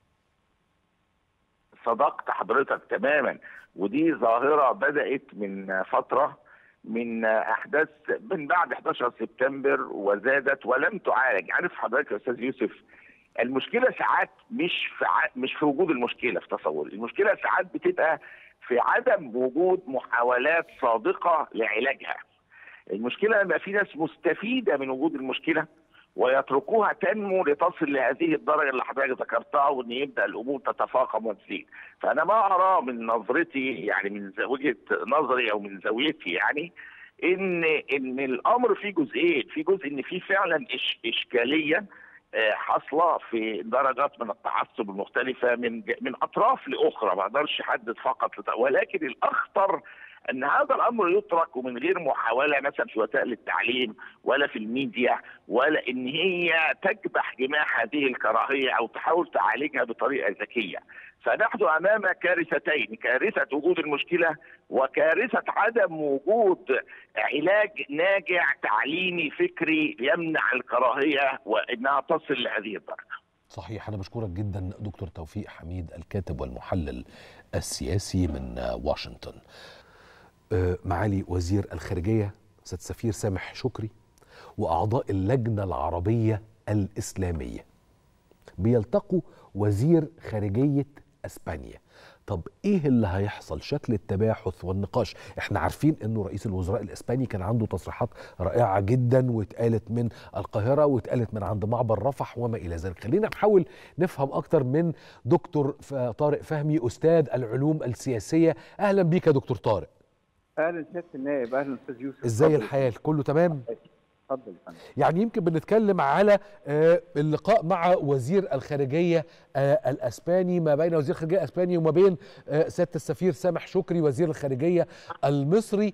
صدقت حضرتك تماما ودي ظاهره بدات من فتره من احداث من بعد 11 سبتمبر وزادت ولم تعالج عارف حضرتك يا استاذ يوسف المشكله ساعات مش في ع... مش في وجود المشكله في تصوري المشكله ساعات بتبقى في عدم وجود محاولات صادقه لعلاجها المشكله لما في ناس مستفيده من وجود المشكله ويتركوها تنمو لتصل لهذه الدرجه اللي حضرتك ذكرتها وان يبدا الامور تتفاقم وتزيد فانا ما ارى من نظرتي يعني من وجهه نظري او من زاويتي يعني ان ان الامر فيه جزئين في جزء ان في فعلا إش اشكاليه آه، حاصله في درجات من التعصب المختلفه من ج- من اطراف لاخرى ما اقدرش احدد فقط لت- ولكن الاخطر ان هذا الامر يترك ومن غير محاوله مثلا في وسائل التعليم ولا في الميديا ولا ان هي تكبح جماح هذه الكراهيه او تحاول تعالجها بطريقه ذكيه فنحن امام كارثتين كارثه وجود المشكله وكارثه عدم وجود علاج ناجع تعليمي فكري يمنع الكراهيه وانها تصل لهذه الدرجه صحيح انا بشكرك جدا دكتور توفيق حميد الكاتب والمحلل السياسي من آه، واشنطن آه، معالي وزير الخارجيه سيد سفير سامح شكري واعضاء اللجنه العربيه الاسلاميه بيلتقوا وزير خارجيه اسبانيا طب ايه اللي هيحصل شكل التباحث والنقاش احنا عارفين انه رئيس الوزراء الاسباني كان عنده تصريحات رائعه جدا واتقالت من القاهره واتقالت من عند معبر رفح وما الى ذلك خلينا نحاول نفهم اكتر من دكتور ف- طارق فهمي استاذ العلوم السياسيه اهلا بيك يا دكتور طارق اهلا سياده النائب اهلا استاذ يوسف ازاي اتفضل. الحال كله تمام اتفضل يا فندم يعني يمكن بنتكلم على آه، اللقاء مع وزير الخارجيه آه، الاسباني ما بين وزير الخارجيه الاسباني وما بين آه، سياده السفير سامح شكري وزير الخارجيه المصري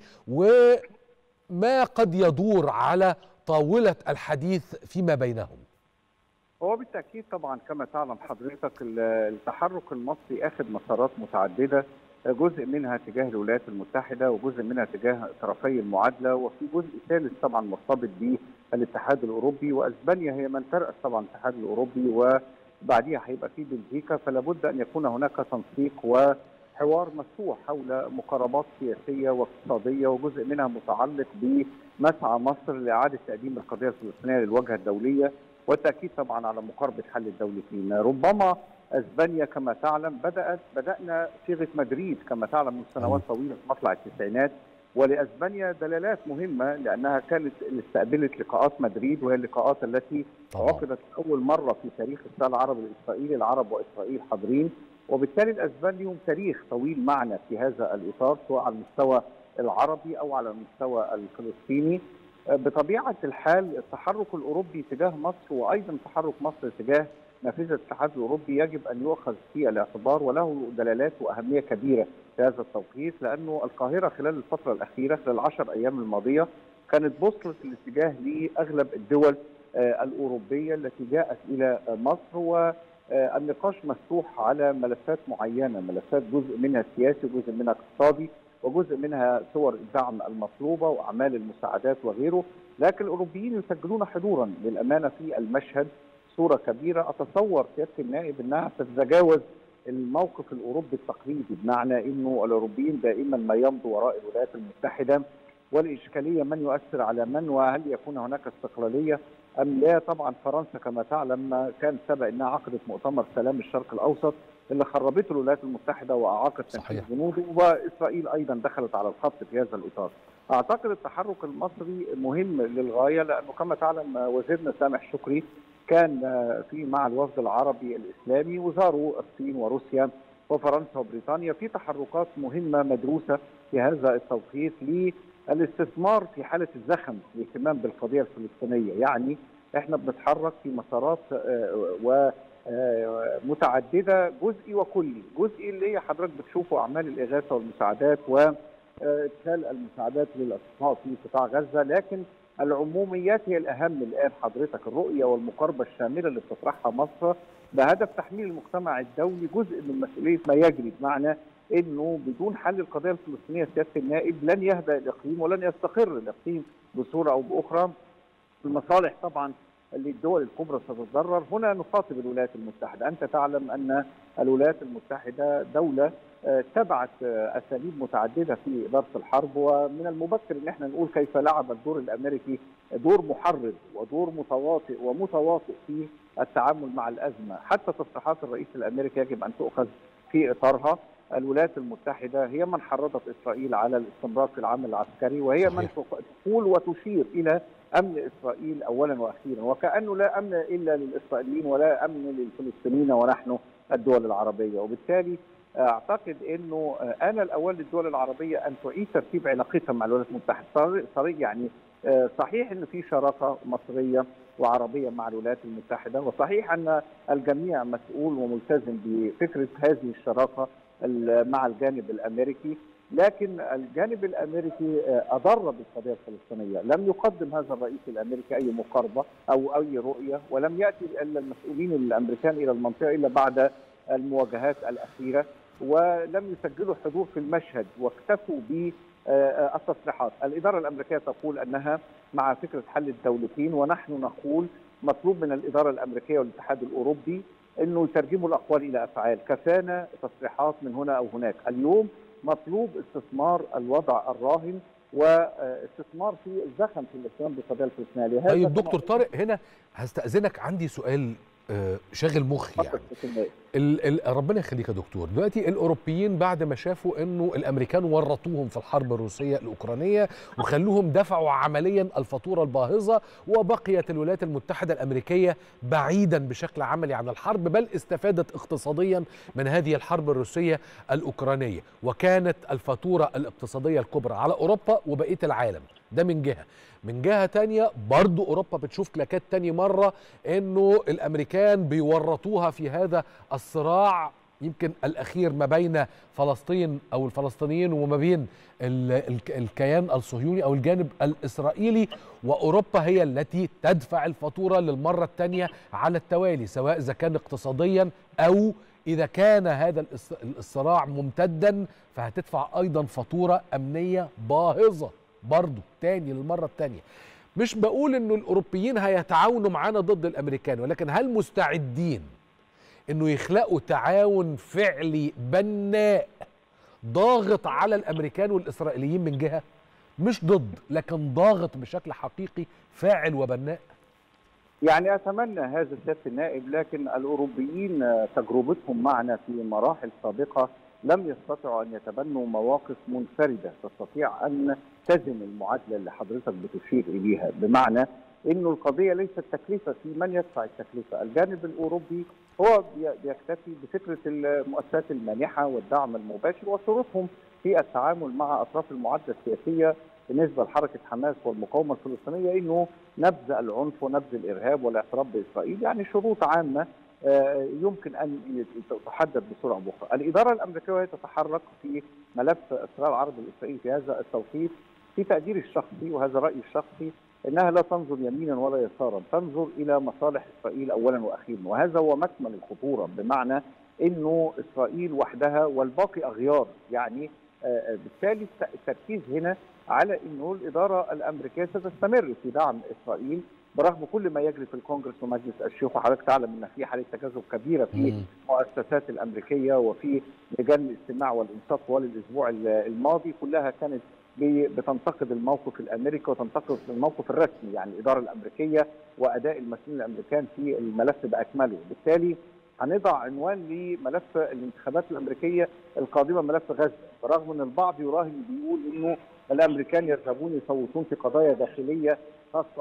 وما قد يدور على طاوله الحديث فيما بينهم هو بالتاكيد طبعا كما تعلم حضرتك ال- التحرك المصري اخذ مسارات متعدده جزء منها تجاه الولايات المتحده وجزء منها تجاه طرفي المعادله وفي جزء ثالث طبعا مرتبط بالاتحاد الاوروبي واسبانيا هي من ترأس طبعا الاتحاد الاوروبي وبعديها هيبقى في بلجيكا فلا بد ان يكون هناك تنسيق وحوار مفتوح حول مقاربات سياسيه واقتصاديه وجزء منها متعلق بمسعى مصر لاعاده تقديم القضيه الفلسطينيه للواجهه الدوليه والتاكيد طبعا على مقاربه حل الدولتين ربما اسبانيا كما تعلم بدات بدانا صيغه مدريد كما تعلم من سنوات طويله في مطلع التسعينات ولاسبانيا دلالات مهمه لانها كانت استقبلت لقاءات مدريد وهي اللقاءات التي طبعا عقدت اول مره في تاريخ الصراع العربي الاسرائيلي العرب واسرائيل حاضرين وبالتالي الاسبان لهم تاريخ طويل معنا في هذا الاطار سواء على المستوى العربي او على المستوى الفلسطيني بطبيعه الحال التحرك الاوروبي تجاه مصر وايضا تحرك مصر تجاه نافذه الاتحاد الاوروبي يجب ان يؤخذ في الاعتبار وله دلالات واهميه كبيره في هذا التوقيت لانه القاهره خلال الفتره الاخيره خلال العشر ايام الماضيه كانت بوصله الاتجاه لاغلب الدول آه، الاوروبيه التي جاءت الى آه، مصر والنقاش مفتوح على ملفات معينه، ملفات جزء منها سياسي وجزء منها اقتصادي وجزء منها صور الدعم المطلوبه واعمال المساعدات وغيره، لكن الاوروبيين يسجلون حضورا للامانه في المشهد صوره كبيره اتصور سياده النائب انها تتجاوز الموقف الاوروبي التقليدي بمعنى انه الاوروبيين دائما ما يمضوا وراء الولايات المتحده والاشكاليه من يؤثر على من وهل يكون هناك استقلاليه ام لا طبعا فرنسا كما تعلم كان سبق انها عقدت مؤتمر سلام الشرق الاوسط اللي خربته الولايات المتحده واعاقت تنفيذ صحيح. جنوده واسرائيل ايضا دخلت على الخط في هذا الاطار. اعتقد التحرك المصري مهم للغايه لانه كما تعلم وزيرنا سامح شكري كان في مع الوفد العربي الاسلامي وزاروا الصين وروسيا وفرنسا وبريطانيا في تحركات مهمه مدروسه في هذا التوقيت للاستثمار في حاله الزخم الاهتمام بالقضيه الفلسطينيه، يعني احنا بنتحرك في مسارات آه، و آه، متعدده جزئي وكلي، جزئي اللي هي حضرتك بتشوفوا اعمال الاغاثه والمساعدات و ادخال المساعدات للاصحاء في قطاع غزه لكن العموميات هي الاهم الان حضرتك الرؤيه والمقاربه الشامله اللي بتطرحها مصر بهدف تحميل المجتمع الدولي جزء من مسؤوليه ما يجري بمعنى انه بدون حل القضيه الفلسطينيه سياده النائب لن يهدأ الاقليم ولن يستقر الاقليم بصوره او باخرى المصالح طبعا للدول الكبرى ستتضرر هنا نخاطب الولايات المتحده انت تعلم ان الولايات المتحده دوله آه، تبعت آه، اساليب متعدده في اداره الحرب ومن المبكر ان احنا نقول كيف لعب الدور الامريكي دور محرض ودور متواطئ ومتواطئ في التعامل مع الازمه، حتى تصريحات الرئيس الامريكي يجب ان تؤخذ في اطارها، الولايات المتحده هي من حرضت اسرائيل على الاستمرار في العمل العسكري وهي من صحيح. تقول وتشير الى امن اسرائيل اولا واخيرا، وكانه لا امن الا للاسرائيليين ولا امن للفلسطينيين ونحن الدول العربيه، وبالتالي اعتقد انه انا الاول للدول العربيه ان تعيد ترتيب علاقتها مع الولايات المتحده، صار- صار يعني آه، صحيح ان في شراكه مصريه وعربيه مع الولايات المتحده، وصحيح ان الجميع مسؤول وملتزم بفكره هذه الشراكه ال- مع الجانب الامريكي، لكن الجانب الامريكي آه، اضر بالقضيه الفلسطينيه، لم يقدم هذا الرئيس الامريكي اي مقاربه او اي رؤيه، ولم ياتي الا المسؤولين الامريكان الى المنطقه الا بعد المواجهات الاخيره ولم يسجلوا حضور في المشهد واكتفوا بالتصريحات، الاداره الامريكيه تقول انها مع فكره حل الدولتين ونحن نقول مطلوب من الاداره الامريكيه والاتحاد الاوروبي انه يترجموا الاقوال الى افعال، كفانا تصريحات من هنا او هناك، اليوم مطلوب استثمار الوضع الراهن واستثمار في الزخم في الاهتمام بالقضيه الفلسطينيه لهذا طيب كما دكتور طارق هنا هستأذنك عندي سؤال آه، شاغل مخي يعني اتفضل. ال ال ربنا يخليك يا دكتور دلوقتي الاوروبيين بعد ما شافوا انه الامريكان ورطوهم في الحرب الروسيه الاوكرانيه وخلوهم دفعوا عمليا الفاتوره الباهظه وبقيت الولايات المتحده الامريكيه بعيدا بشكل عملي عن الحرب بل استفادت اقتصاديا من هذه الحرب الروسيه الاوكرانيه وكانت الفاتوره الاقتصاديه الكبرى على اوروبا وبقيه العالم ده من جهه من جهه تانية برضو اوروبا بتشوف كلاكات تاني مره انه الامريكان بيورطوها في هذا الصراع يمكن الاخير ما بين فلسطين او الفلسطينيين وما بين ال- ال- الكيان الصهيوني او الجانب الاسرائيلي واوروبا هي التي تدفع الفاتوره للمره الثانيه على التوالي سواء اذا كان اقتصاديا او اذا كان هذا الإص- الصراع ممتدا فهتدفع ايضا فاتوره امنيه باهظه برضه تاني للمره الثانيه مش بقول انه الاوروبيين هيتعاونوا معانا ضد الامريكان ولكن هل مستعدين انه يخلقوا تعاون فعلي بناء ضاغط على الامريكان والاسرائيليين من جهه مش ضد لكن ضاغط بشكل حقيقي فاعل وبناء يعني اتمنى هذا سياده النائب لكن الاوروبيين آه، تجربتهم معنا في مراحل سابقه لم يستطيعوا ان يتبنوا مواقف منفرده تستطيع ان تزن المعادله اللي حضرتك بتشير اليها بمعنى انه القضيه ليست تكلفه في من يدفع التكلفه، الجانب الاوروبي هو بي- بيكتفي بفكره المؤسسات المانحه والدعم المباشر وشروطهم في التعامل مع اطراف المعادله السياسيه بالنسبه لحركه حماس والمقاومه الفلسطينيه انه نبذ العنف ونبذ الارهاب والاعتراف باسرائيل يعني شروط عامه آه، يمكن ان ي- تحدد بصوره او باخرى. الاداره الامريكيه وهي تتحرك في ملف الصراع العربي الاسرائيلي في هذا التوقيت في تقديري الشخصي وهذا رايي الشخصي انها لا تنظر يمينا ولا يسارا، تنظر الى مصالح اسرائيل اولا واخيرا، وهذا هو مكمن الخطوره بمعنى انه اسرائيل وحدها والباقي اغيار، يعني آه، بالتالي الت- التركيز هنا على انه الاداره الامريكيه ستستمر في دعم اسرائيل برغم كل ما يجري في الكونجرس ومجلس الشيوخ وحضرتك تعلم ان في حاله تجاذب كبيره في مم. المؤسسات الامريكيه وفي لجان الاستماع والانصات طوال الاسبوع ال- الماضي كلها كانت بتنتقد الموقف الامريكي وتنتقد الموقف الرسمي يعني الاداره الامريكيه واداء المسؤولين الامريكان في الملف باكمله، بالتالي هنضع عنوان لملف الانتخابات الامريكيه القادمه ملف غزه، برغم ان البعض يراهن بيقول انه الامريكان يذهبون يصوتون في قضايا داخليه خاصه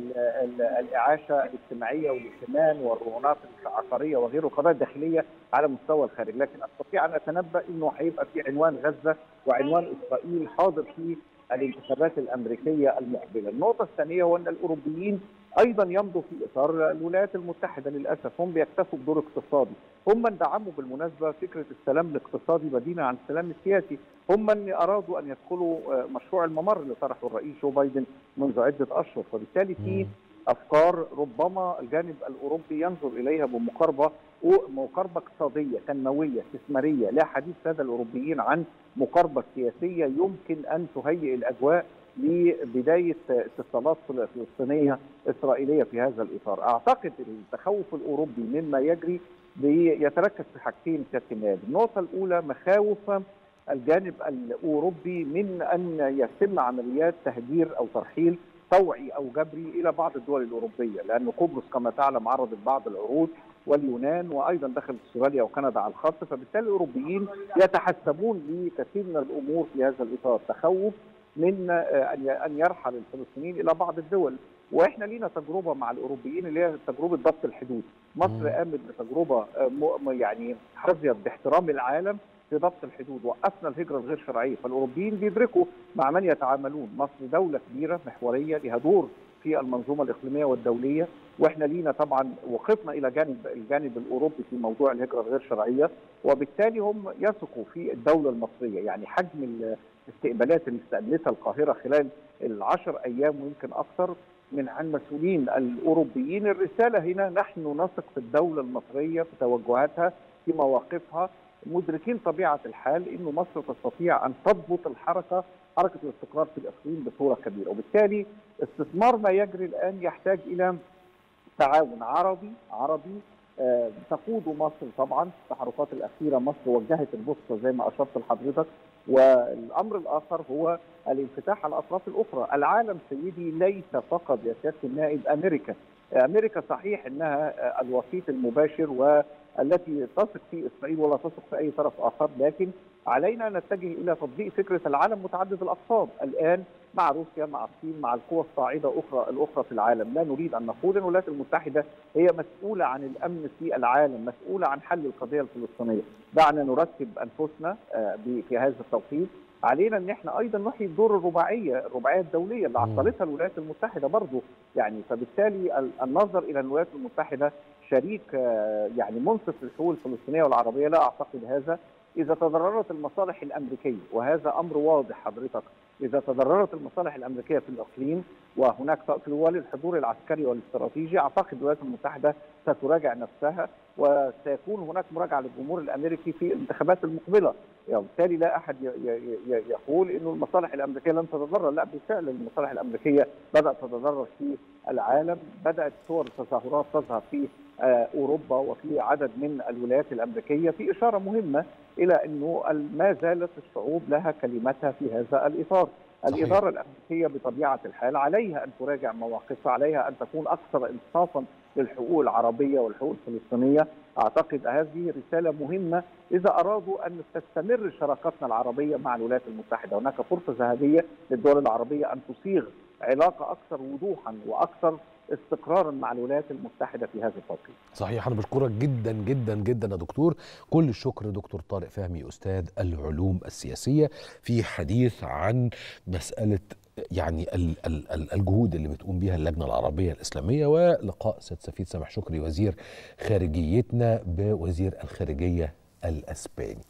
بالاعاشه الاجتماعيه والائتمان والرهونات العقاريه وغيره قضايا داخليه على مستوى الخارج، لكن استطيع ان اتنبا انه هيبقى في عنوان غزه وعنوان اسرائيل حاضر في الانتخابات الامريكيه المقبله. النقطه الثانيه هو ان الاوروبيين ايضا يمضوا في اطار الولايات المتحده للاسف هم بيكتفوا بدور اقتصادي، هم من دعموا بالمناسبه فكره السلام الاقتصادي بديلا عن السلام السياسي، هم من ارادوا ان يدخلوا مشروع الممر اللي طرحه الرئيس جو بايدن منذ عده اشهر، فبالتالي في افكار ربما الجانب الاوروبي ينظر اليها بمقاربه مقاربه اقتصاديه تنمويه استثماريه لا حديث هذا الاوروبيين عن مقاربه سياسيه يمكن ان تهيئ الاجواء لبدايه اتصالات فلسطينيه اسرائيليه في هذا الاطار، اعتقد التخوف الاوروبي مما يجري يتركز في حاجتين كالتالي، النقطه الاولى مخاوف الجانب الاوروبي من ان يتم عمليات تهجير او ترحيل طوعي او جبري الى بعض الدول الاوروبيه، لان قبرص كما تعلم عرضت بعض العروض واليونان وايضا دخلت استراليا وكندا على الخط، فبالتالي الاوروبيين يتحسبون لكثير من الامور في هذا الاطار، تخوف من ان يرحل الفلسطينيين الى بعض الدول واحنا لينا تجربه مع الاوروبيين اللي هي تجربه ضبط الحدود مصر قامت بتجربه يعني حظيت باحترام العالم في ضبط الحدود وقفنا الهجره الغير شرعيه فالاوروبيين بيدركوا مع من يتعاملون مصر دوله كبيره محوريه لها دور في المنظومه الاقليميه والدوليه واحنا لينا طبعا وقفنا الى جانب الجانب الاوروبي في موضوع الهجره الغير شرعيه وبالتالي هم يثقوا في الدوله المصريه يعني حجم الاستقبالات اللي استقبلتها القاهره خلال العشر ايام ويمكن اكثر من عن مسؤولين الاوروبيين الرساله هنا نحن نثق في الدوله المصريه في توجهاتها في مواقفها مدركين طبيعه الحال انه مصر تستطيع ان تضبط الحركه حركه الاستقرار في الاقليم بصوره كبيره وبالتالي استثمار ما يجري الان يحتاج الى تعاون عربي عربي آه تقود مصر طبعا في التحركات الاخيره مصر وجهت البوسطه زي ما اشرت لحضرتك والامر الاخر هو الانفتاح على الاطراف الاخرى، العالم سيدي ليس فقط يا سياده النائب امريكا، امريكا صحيح انها الوسيط المباشر والتي تثق في اسرائيل ولا تثق في اي طرف اخر، لكن علينا ان نتجه الى تطبيق فكره العالم متعدد الاقطاب، الان مع روسيا مع الصين مع القوى الصاعده اخرى الاخرى في العالم، لا نريد ان نقول ان الولايات المتحده هي مسؤوله عن الامن في العالم، مسؤوله عن حل القضيه الفلسطينيه، دعنا نرتب انفسنا في هذا التوقيت علينا ان احنا ايضا نحيي دور الرباعيه، الرباعيه الدوليه اللي عطلتها الولايات المتحده برضه يعني فبالتالي النظر الى الولايات المتحده شريك يعني منصف للحقوق الفلسطينيه والعربيه لا اعتقد هذا اذا تضررت المصالح الامريكيه وهذا امر واضح حضرتك اذا تضررت المصالح الامريكيه في الاقليم وهناك في الحضور العسكري والاستراتيجي اعتقد الولايات المتحده ستراجع نفسها وسيكون هناك مراجعه للجمهور الامريكي في الانتخابات المقبله وبالتالي لا احد يقول انه المصالح الامريكيه لن تتضرر لا بالفعل المصالح الامريكيه بدات تتضرر في العالم بدات صور التظاهرات تظهر في اوروبا وفي عدد من الولايات الامريكيه في اشاره مهمه الى انه ما زالت الشعوب لها كلمتها في هذا الاطار صحيح. الاداره الامريكيه بطبيعه الحال عليها ان تراجع مواقفها عليها ان تكون اكثر انصافا للحقوق العربيه والحقوق الفلسطينيه اعتقد هذه رساله مهمه اذا ارادوا ان تستمر شراكتنا العربيه مع الولايات المتحده هناك فرصه ذهبيه للدول العربيه ان تصيغ علاقه اكثر وضوحا واكثر استقرارا مع الولايات المتحده في هذا التوقيت. صحيح انا بشكرك جدا جدا جدا يا دكتور، كل الشكر دكتور طارق فهمي استاذ العلوم السياسيه في حديث عن مساله يعني الجهود اللي بتقوم بها اللجنه العربيه الاسلاميه ولقاء سيد سفير سامح شكري وزير خارجيتنا بوزير الخارجيه الاسباني.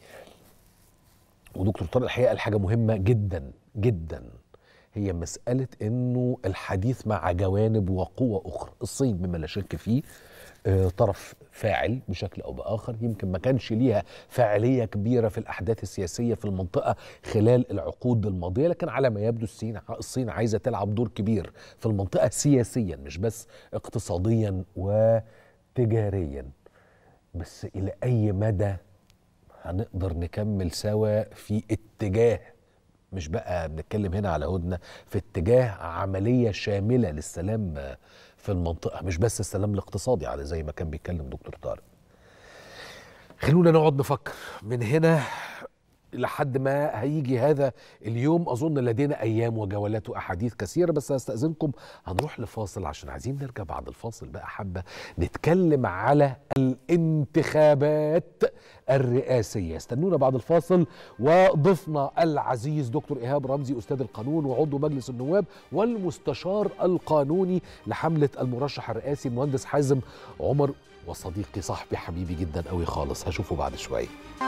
ودكتور طارق الحقيقه قال حاجه مهمه جدا جدا هي مسألة أنه الحديث مع جوانب وقوى أخرى الصين بما لا شك فيه آه طرف فاعل بشكل أو بآخر يمكن ما كانش ليها فاعلية كبيرة في الأحداث السياسية في المنطقة خلال العقود الماضية لكن على ما يبدو الصين الصين عايزة تلعب دور كبير في المنطقة سياسيا مش بس اقتصاديا وتجاريا بس إلى أي مدى هنقدر نكمل سوا في اتجاه مش بقى بنتكلم هنا على هدنه في اتجاه عمليه شامله للسلام آه، في المنطقه مش بس السلام الاقتصادي على زي ما كان بيتكلم دكتور طارق خلونا نقعد نفكر من هنا لحد ما هيجي هذا اليوم اظن لدينا ايام وجولات واحاديث كثيره بس هستاذنكم هنروح لفاصل عشان عايزين نرجع بعد الفاصل بقى حبه نتكلم على الانتخابات الرئاسيه استنونا بعد الفاصل وضيفنا العزيز دكتور ايهاب رمزي استاذ القانون وعضو مجلس النواب والمستشار القانوني لحمله المرشح الرئاسي المهندس حازم عمر وصديقي صاحبي حبيبي جدا قوي خالص هشوفه بعد شويه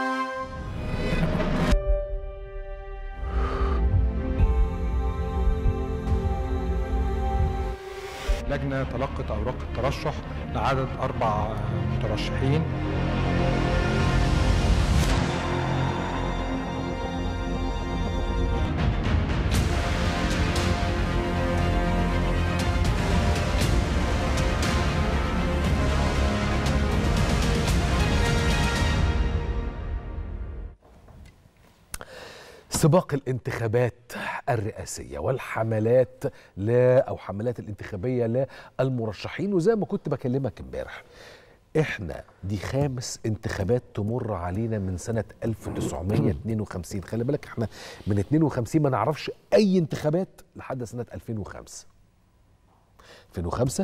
لجنة تلقت أوراق الترشح لعدد أربع مترشحين سباق الانتخابات الرئاسيه والحملات لا او حملات الانتخابيه للمرشحين وزي ما كنت بكلمك امبارح احنا دي خامس انتخابات تمر علينا من سنه 1952 خلي بالك احنا من 52 ما نعرفش اي انتخابات لحد سنه 2005 2005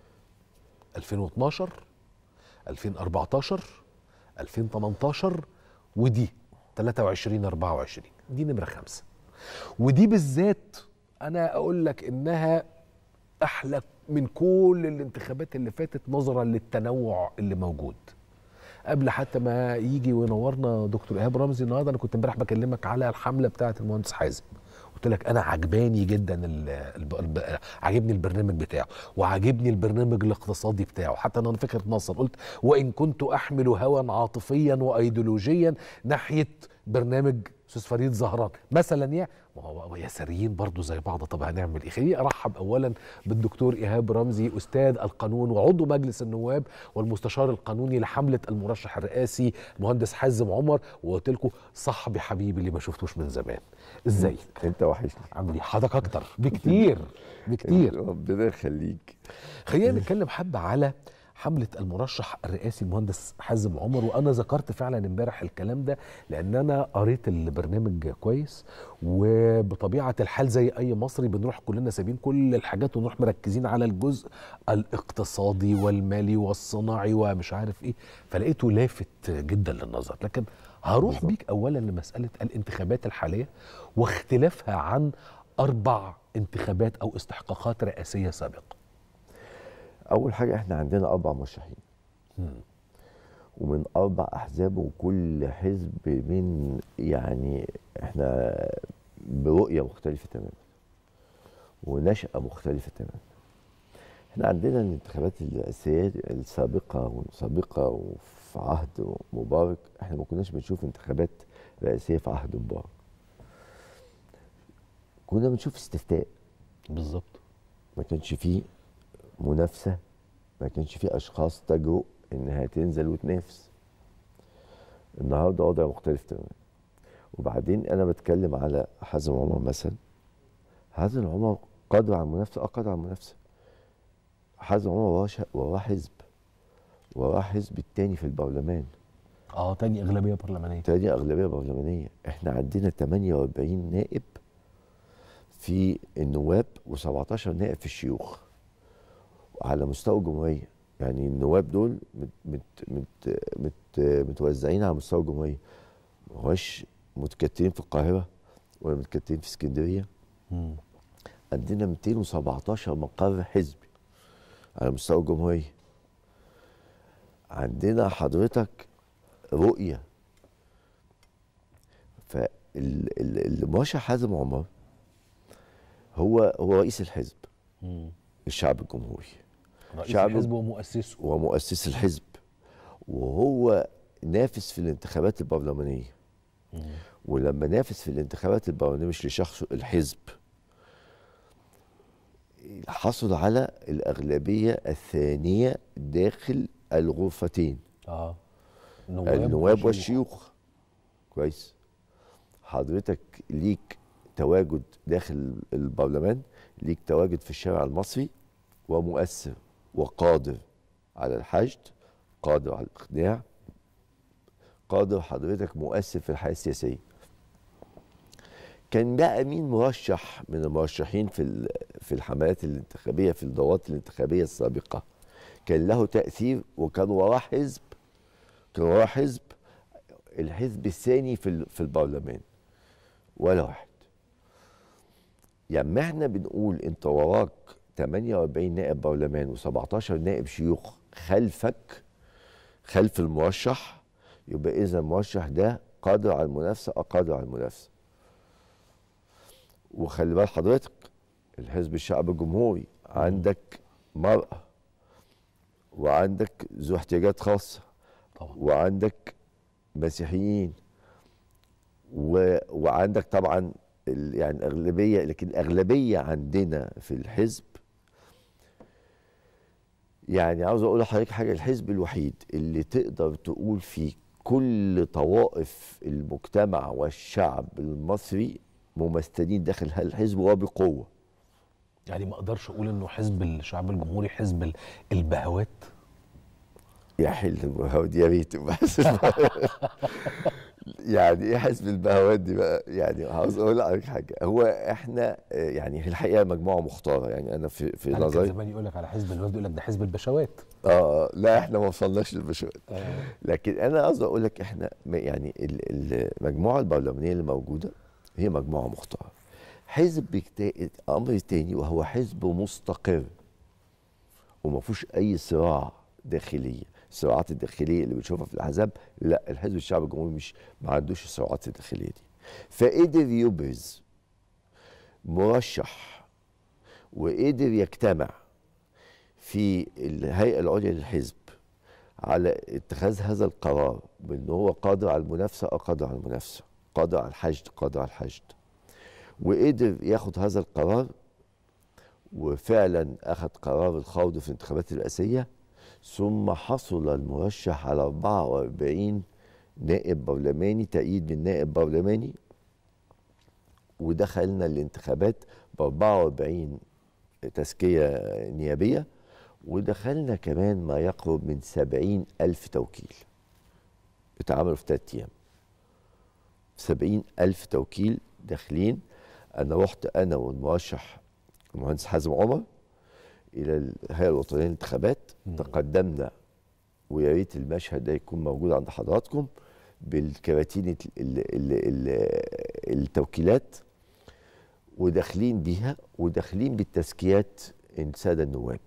2012 2014 2018 ودي 23 24 دي نمره خمسه ودي بالذات انا اقول لك انها احلى من كل الانتخابات اللي فاتت نظرا للتنوع اللي موجود قبل حتى ما يجي وينورنا دكتور ايهاب رمزي النهارده انا كنت امبارح بكلمك على الحمله بتاعه المهندس حازم قلت لك انا عجباني جدا ال ال ال عاجبني البرنامج بتاعه وعاجبني البرنامج الاقتصادي بتاعه حتى انا فكره نصر قلت وان كنت احمل هوى عاطفيا وايديولوجيا ناحيه برنامج استاذ فريد زهران مثلا يعني ما هو يساريين برضه زي بعض طب هنعمل ايه خليني ارحب اولا بالدكتور ايهاب رمزي استاذ القانون وعضو مجلس النواب والمستشار القانوني لحمله المرشح الرئاسي المهندس حازم عمر وقلت لكم صاحبي حبيبي اللي ما شفتوش من زمان ازيك انت وحشني عامل ايه حضرتك اكتر بكتير بكتير ربنا يخليك خلينا نتكلم حبه على حملة المرشح الرئاسي المهندس حازم عمر وأنا ذكرت فعلا امبارح الكلام ده لأن أنا قريت البرنامج كويس وبطبيعة الحال زي أي مصري بنروح كلنا سايبين كل الحاجات ونروح مركزين على الجزء الاقتصادي والمالي والصناعي ومش عارف إيه فلقيته لافت جدا للنظر لكن هروح بالظبط. بيك أولا لمسألة الانتخابات الحالية واختلافها عن أربع انتخابات أو استحقاقات رئاسية سابقة اول حاجه احنا عندنا اربع مرشحين ومن اربع احزاب وكل حزب من يعني احنا برؤيه مختلفه تماما ونشأة مختلفة تماما احنا عندنا الانتخابات الرئاسية السابقة والسابقة وفي عهد مبارك احنا ما كناش بنشوف انتخابات رئاسية في عهد مبارك كنا بنشوف استفتاء بالظبط ما كانش فيه منافسة ما كانش فيه أشخاص تجرؤ إنها تنزل وتنافس النهاردة وضع مختلف تماما وبعدين أنا بتكلم على حازم عمر مثلا حازم عمر قادر على المنافسة أه قادر على المنافسة حازم عمر وراه ش- وراه حزب وراه حزب التاني في البرلمان اه تاني اغلبيه برلمانيه تاني أغلبية برلمانية احنا عندنا 48 نائب في النواب و17 نائب في الشيوخ على مستوى الجمهورية يعني النواب دول مت مت مت مت متوزعين على مستوى الجمهورية ما هوش متكتلين في القاهرة ولا متكتلين في اسكندرية مم. عندنا 217 مقر حزبي على مستوى الجمهورية عندنا حضرتك رؤية فالمرشح حازم عمر هو هو رئيس الحزب مم. الشعب الجمهوري رئيس شعب- الحزب ومؤسسه ومؤسس الحزب وهو نافس في الانتخابات البرلمانية مم. ولما نافس في الانتخابات البرلمانية مش لشخص الحزب حصل على الأغلبية الثانية داخل الغرفتين اه النواب والشيوخ كويس حضرتك ليك تواجد داخل البرلمان ليك تواجد في الشارع المصري ومؤثر وقادر على الحشد قادر على الاقناع قادر حضرتك مؤثر في الحياه السياسيه كان بقى مين مرشح من المرشحين في ال- في الحملات الانتخابيه في الدورات الانتخابيه السابقه كان له تاثير وكان وراه حزب كان وراه حزب الحزب الثاني في ال- في البرلمان ولا واحد يعني ما احنا بنقول انت وراك 48 نائب برلمان و17 نائب شيوخ خلفك خلف المرشح يبقى اذا المرشح ده قادر على المنافسه اه قادر على المنافسه وخلي بال حضرتك الحزب الشعب الجمهوري عندك مرأة وعندك ذو احتياجات خاصة طبعا وعندك مسيحيين و... وعندك طبعا ال... يعني الأغلبية لكن الأغلبية عندنا في الحزب يعني عاوز أقول لحضرتك حاجة الحزب الوحيد اللي تقدر تقول فيه كل طوائف المجتمع والشعب المصري ممثلين داخل هذا الحزب وبقوة يعني ما اقدرش اقول انه حزب الشعب الجمهوري حزب ال- البهوات يا حل البهوات يا ريت يبقى حزب يعني ايه حزب البهوات دي بقى يعني عاوز اقول لك حاجه هو احنا آه، يعني في الحقيقه مجموعه مختاره يعني انا في في انا كان نظري زمان يقول لك على حزب الوفد يقول لك ده حزب البشوات اه لا احنا ما وصلناش للبشوات لكن انا قصدي اقول لك احنا م- يعني ال- المجموعه البرلمانيه اللي موجوده هي مجموعه مختاره حزب بيكتا- امر تاني وهو حزب مستقر وما فيهوش اي صراع داخليه الصراعات الداخليه اللي بنشوفها في الاحزاب لا الحزب الشعبي الجمهوري مش ما عندوش الصراعات الداخليه دي فقدر يبرز مرشح وقدر يجتمع في الهيئه العليا للحزب على اتخاذ هذا القرار بان هو قادر على المنافسه اه قادر على المنافسه قادر على الحشد قادر على الحشد وقدر ياخد هذا القرار وفعلا اخذ قرار الخوض في الانتخابات الرئاسيه ثم حصل المرشح على 44 نائب برلماني تأييد من نائب برلماني ودخلنا الانتخابات ب 44 تزكية نيابية ودخلنا كمان ما يقرب من 70 ألف توكيل اتعملوا في ثلاث أيام 70 ألف توكيل داخلين أنا رحت أنا والمرشح المهندس حازم عمر إلى الهيئة الوطنية للانتخابات تقدمنا ويا ريت المشهد ده يكون موجود عند حضراتكم بالكراتين ال- ال- ال- ال- التوكيلات وداخلين بيها وداخلين بالتزكيات الساده النواب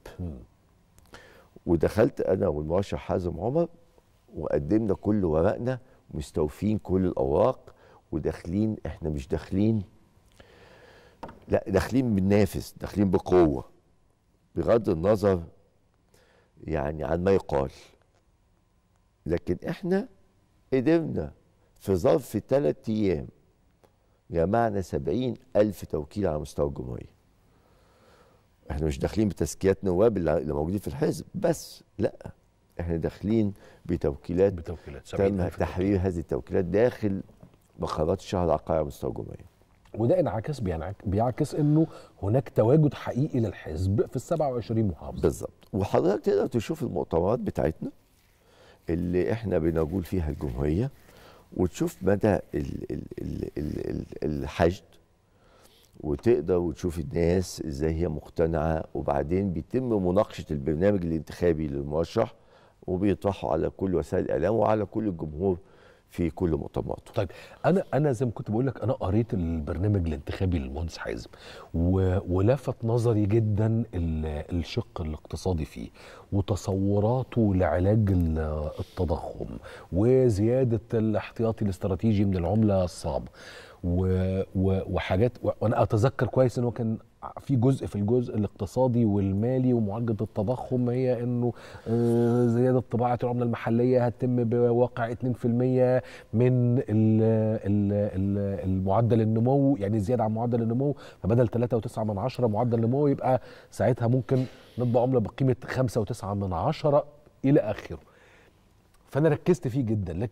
ودخلت انا والمرشح حازم عمر وقدمنا كل ورقنا مستوفين كل الاوراق وداخلين احنا مش داخلين لا داخلين بننافس داخلين بقوه بغض النظر يعني عن ما يقال لكن احنا قدرنا في ظرف ثلاث ايام جمعنا سبعين ألف توكيل على مستوى الجمهورية احنا مش داخلين بتزكيات نواب اللي اللي موجودين في الحزب بس لا احنا داخلين بتوكيلات بتوكيلات تم 70,000 تحرير هذه التوكيلات داخل مقرات الشهر العقاري على مستوى الجمهورية وده انعكاس بينعك- بيعكس انه هناك تواجد حقيقي للحزب في ال 27 محافظه بالظبط وحضرتك تقدر تشوف المؤتمرات بتاعتنا اللي احنا بنقول فيها الجمهوريه وتشوف مدى ال ال ال ال ال الحشد وتقدر وتشوف الناس ازاي هي مقتنعه وبعدين بيتم مناقشه البرنامج الانتخابي للمرشح وبيطرحه على كل وسائل الاعلام وعلى كل الجمهور في كل مؤتمراته طيب انا انا زي ما كنت بقول لك انا قريت البرنامج الانتخابي للمهندس حازم و... ولفت نظري جدا ال... الشق الاقتصادي فيه وتصوراته لعلاج ال- التضخم وزياده الاحتياطي الاستراتيجي من العمله الصعبه و... و... وحاجات و... وانا اتذكر كويس ان هو كان في جزء في الجزء الاقتصادي والمالي ومعالجه التضخم هي انه آه، زياده طباعه العمله المحليه هتتم بواقع 2% من ال ال ال المعدل النمو يعني زياده عن معدل النمو فبدل 3.9 من عشرة معدل النمو يبقى ساعتها ممكن نطبع عمله بقيمه 5.9 من عشرة الى اخره فانا ركزت فيه جدا لكن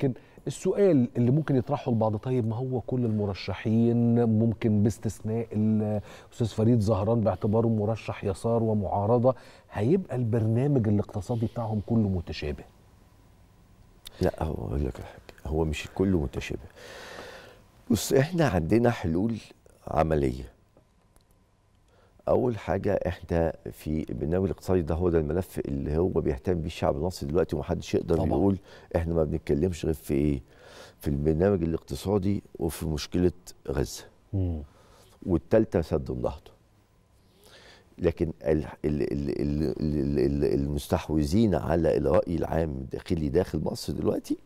السؤال اللي ممكن يطرحه البعض طيب ما هو كل المرشحين ممكن باستثناء الاستاذ فريد زهران باعتباره مرشح يسار ومعارضه هيبقى البرنامج الاقتصادي بتاعهم كله متشابه لا هو اقول لك على حاجه هو مش كله متشابه بص احنا عندنا حلول عمليه اول حاجه احنا في البرنامج الاقتصادي ده هو ده الملف اللي هو بيهتم بيه الشعب المصري دلوقتي ومحدش يقدر طبعا. طبعا. يقول احنا ما بنتكلمش غير في ايه في البرنامج الاقتصادي وفي مشكله غزه مم. والثالثه سد النهضه لكن ال ال ال ال ال ال المستحوذين على الراي العام الداخلي داخل مصر دلوقتي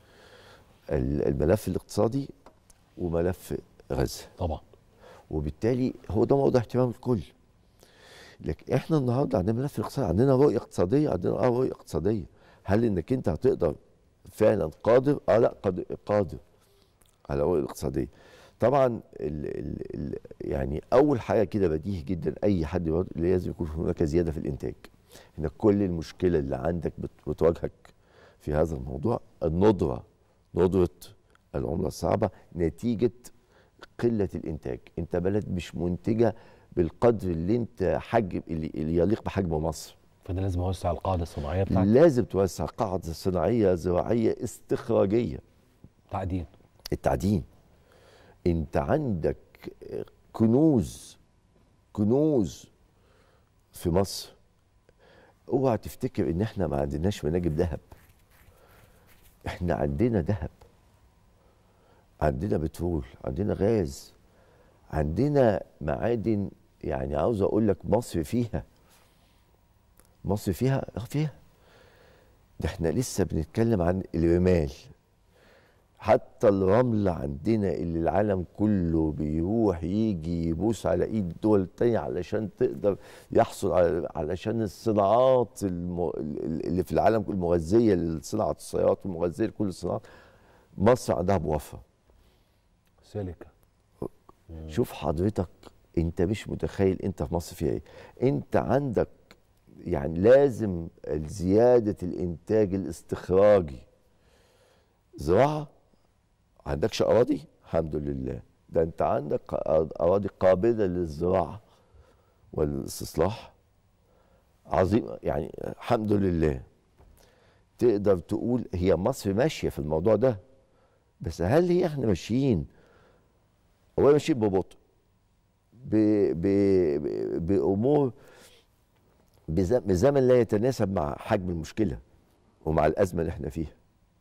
ال- الملف الاقتصادي وملف غزه طبعا وبالتالي هو ده موضوع اهتمام الكل لكن احنا النهارده عندنا ملف الاقتصاد عندنا رؤيه اقتصاديه عندنا اه رؤيه اقتصاديه هل انك انت هتقدر فعلا قادر اه لا قادر, قادر على الرؤيه الاقتصاديه طبعا ال ال ال يعني اول حاجه كده بديهي جدا اي حد برضه لازم يكون هناك زياده في الانتاج ان كل المشكله اللي عندك بت- بتواجهك في هذا الموضوع الندره ندره العمله الصعبه نتيجه قله الانتاج انت بلد مش منتجه بالقدر اللي انت حجم اللي اللي يليق بحجم مصر فانا لازم اوسع القاعده الصناعيه بتاعتي لازم توسع قاعده صناعيه زراعيه استخراجيه تعدين التعدين انت عندك كنوز كنوز في مصر اوعى تفتكر ان احنا ما عندناش مناجم ذهب احنا عندنا ذهب عندنا بترول عندنا غاز عندنا معادن يعني عاوز اقول لك مصر فيها مصر فيها آه فيها ده احنا لسه بنتكلم عن الرمال حتى الرمل عندنا اللي العالم كله بيروح يجي يبوس على ايد الدول التانية علشان تقدر يحصل على علشان الصناعات الم... اللي في العالم كله المغذيه لصناعه السيارات والمغذيه لكل الصناعات مصر عندها موفر سيليكا شوف حضرتك انت مش متخيل انت في مصر فيها ايه انت عندك يعني لازم زياده الانتاج الاستخراجي زراعه عندكش اراضي الحمد لله ده انت عندك اراضي قابله للزراعه والاستصلاح عظيم يعني الحمد لله تقدر تقول هي مصر ماشيه في الموضوع ده بس هل هي احنا ماشيين اولا ماشيين ببطء ب- ب- ب- بامور بز- بزمن لا يتناسب مع حجم المشكله ومع الازمه اللي احنا فيها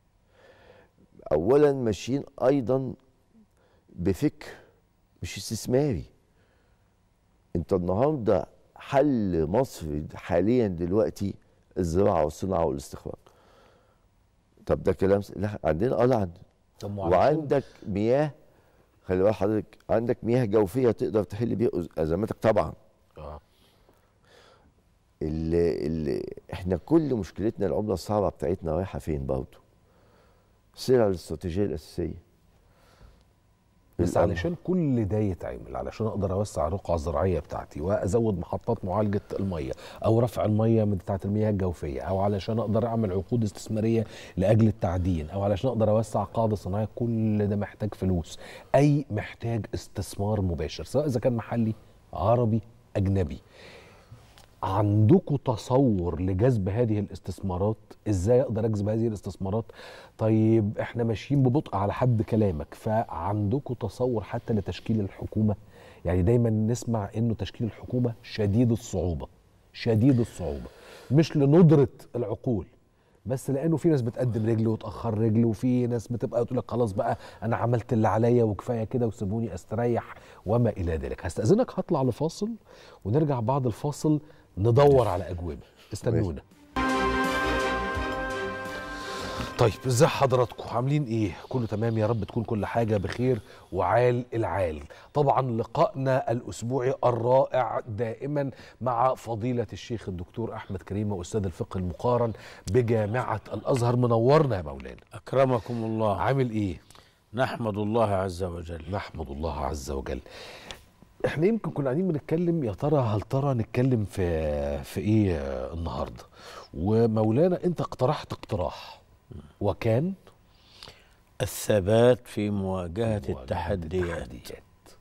اولا ماشيين ايضا بفكر مش استثماري انت النهارده حل مصر حاليا دلوقتي الزراعه والصناعه والاستخراج طب ده كلام س... لا عندنا اه لا عندنا طب وعلشان- وعندك مياه خلي بال حضرتك عندك مياه جوفيه تقدر تحل بيها أز- ازماتك طبعا آه. اللي, اللي احنا كل مشكلتنا العمله الصعبه بتاعتنا رايحه فين برضه؟ السلع الاستراتيجيه الاساسيه بس الأمر. علشان كل ده يتعمل علشان اقدر اوسع الرقعه الزراعيه بتاعتي وازود محطات معالجه الميه او رفع الميه من بتاعه المياه الجوفيه او علشان اقدر اعمل عقود استثماريه لاجل التعدين او علشان اقدر اوسع قاعده صناعيه كل ده محتاج فلوس اي محتاج استثمار مباشر سواء اذا كان محلي عربي اجنبي عندكم تصور لجذب هذه الاستثمارات ازاي اقدر اجذب هذه الاستثمارات طيب احنا ماشيين ببطء على حد كلامك فعندكم تصور حتى لتشكيل الحكومه يعني دايما نسمع انه تشكيل الحكومه شديد الصعوبه شديد الصعوبه مش لندره العقول بس لانه في ناس بتقدم رجل وتاخر رجل وفي ناس بتبقى تقول لك خلاص بقى انا عملت اللي عليا وكفايه كده وسيبوني استريح وما الى ذلك هستاذنك هطلع لفاصل ونرجع بعد الفاصل ندور على اجوبه استنونا طيب ازاي حضراتكم عاملين ايه كله تمام يا رب تكون كل حاجه بخير وعال العال طبعا لقائنا الاسبوعي الرائع دائما مع فضيله الشيخ الدكتور احمد كريمه استاذ الفقه المقارن بجامعه الازهر منورنا يا مولانا أكرمكم الله عامل ايه نحمد الله عز وجل نحمد الله عز وجل احنا يمكن كنا قاعدين بنتكلم يا ترى هل ترى نتكلم في في ايه النهارده ومولانا انت اقترحت اقتراح وكان الثبات في مواجهة مواجهة التحديات التحديات.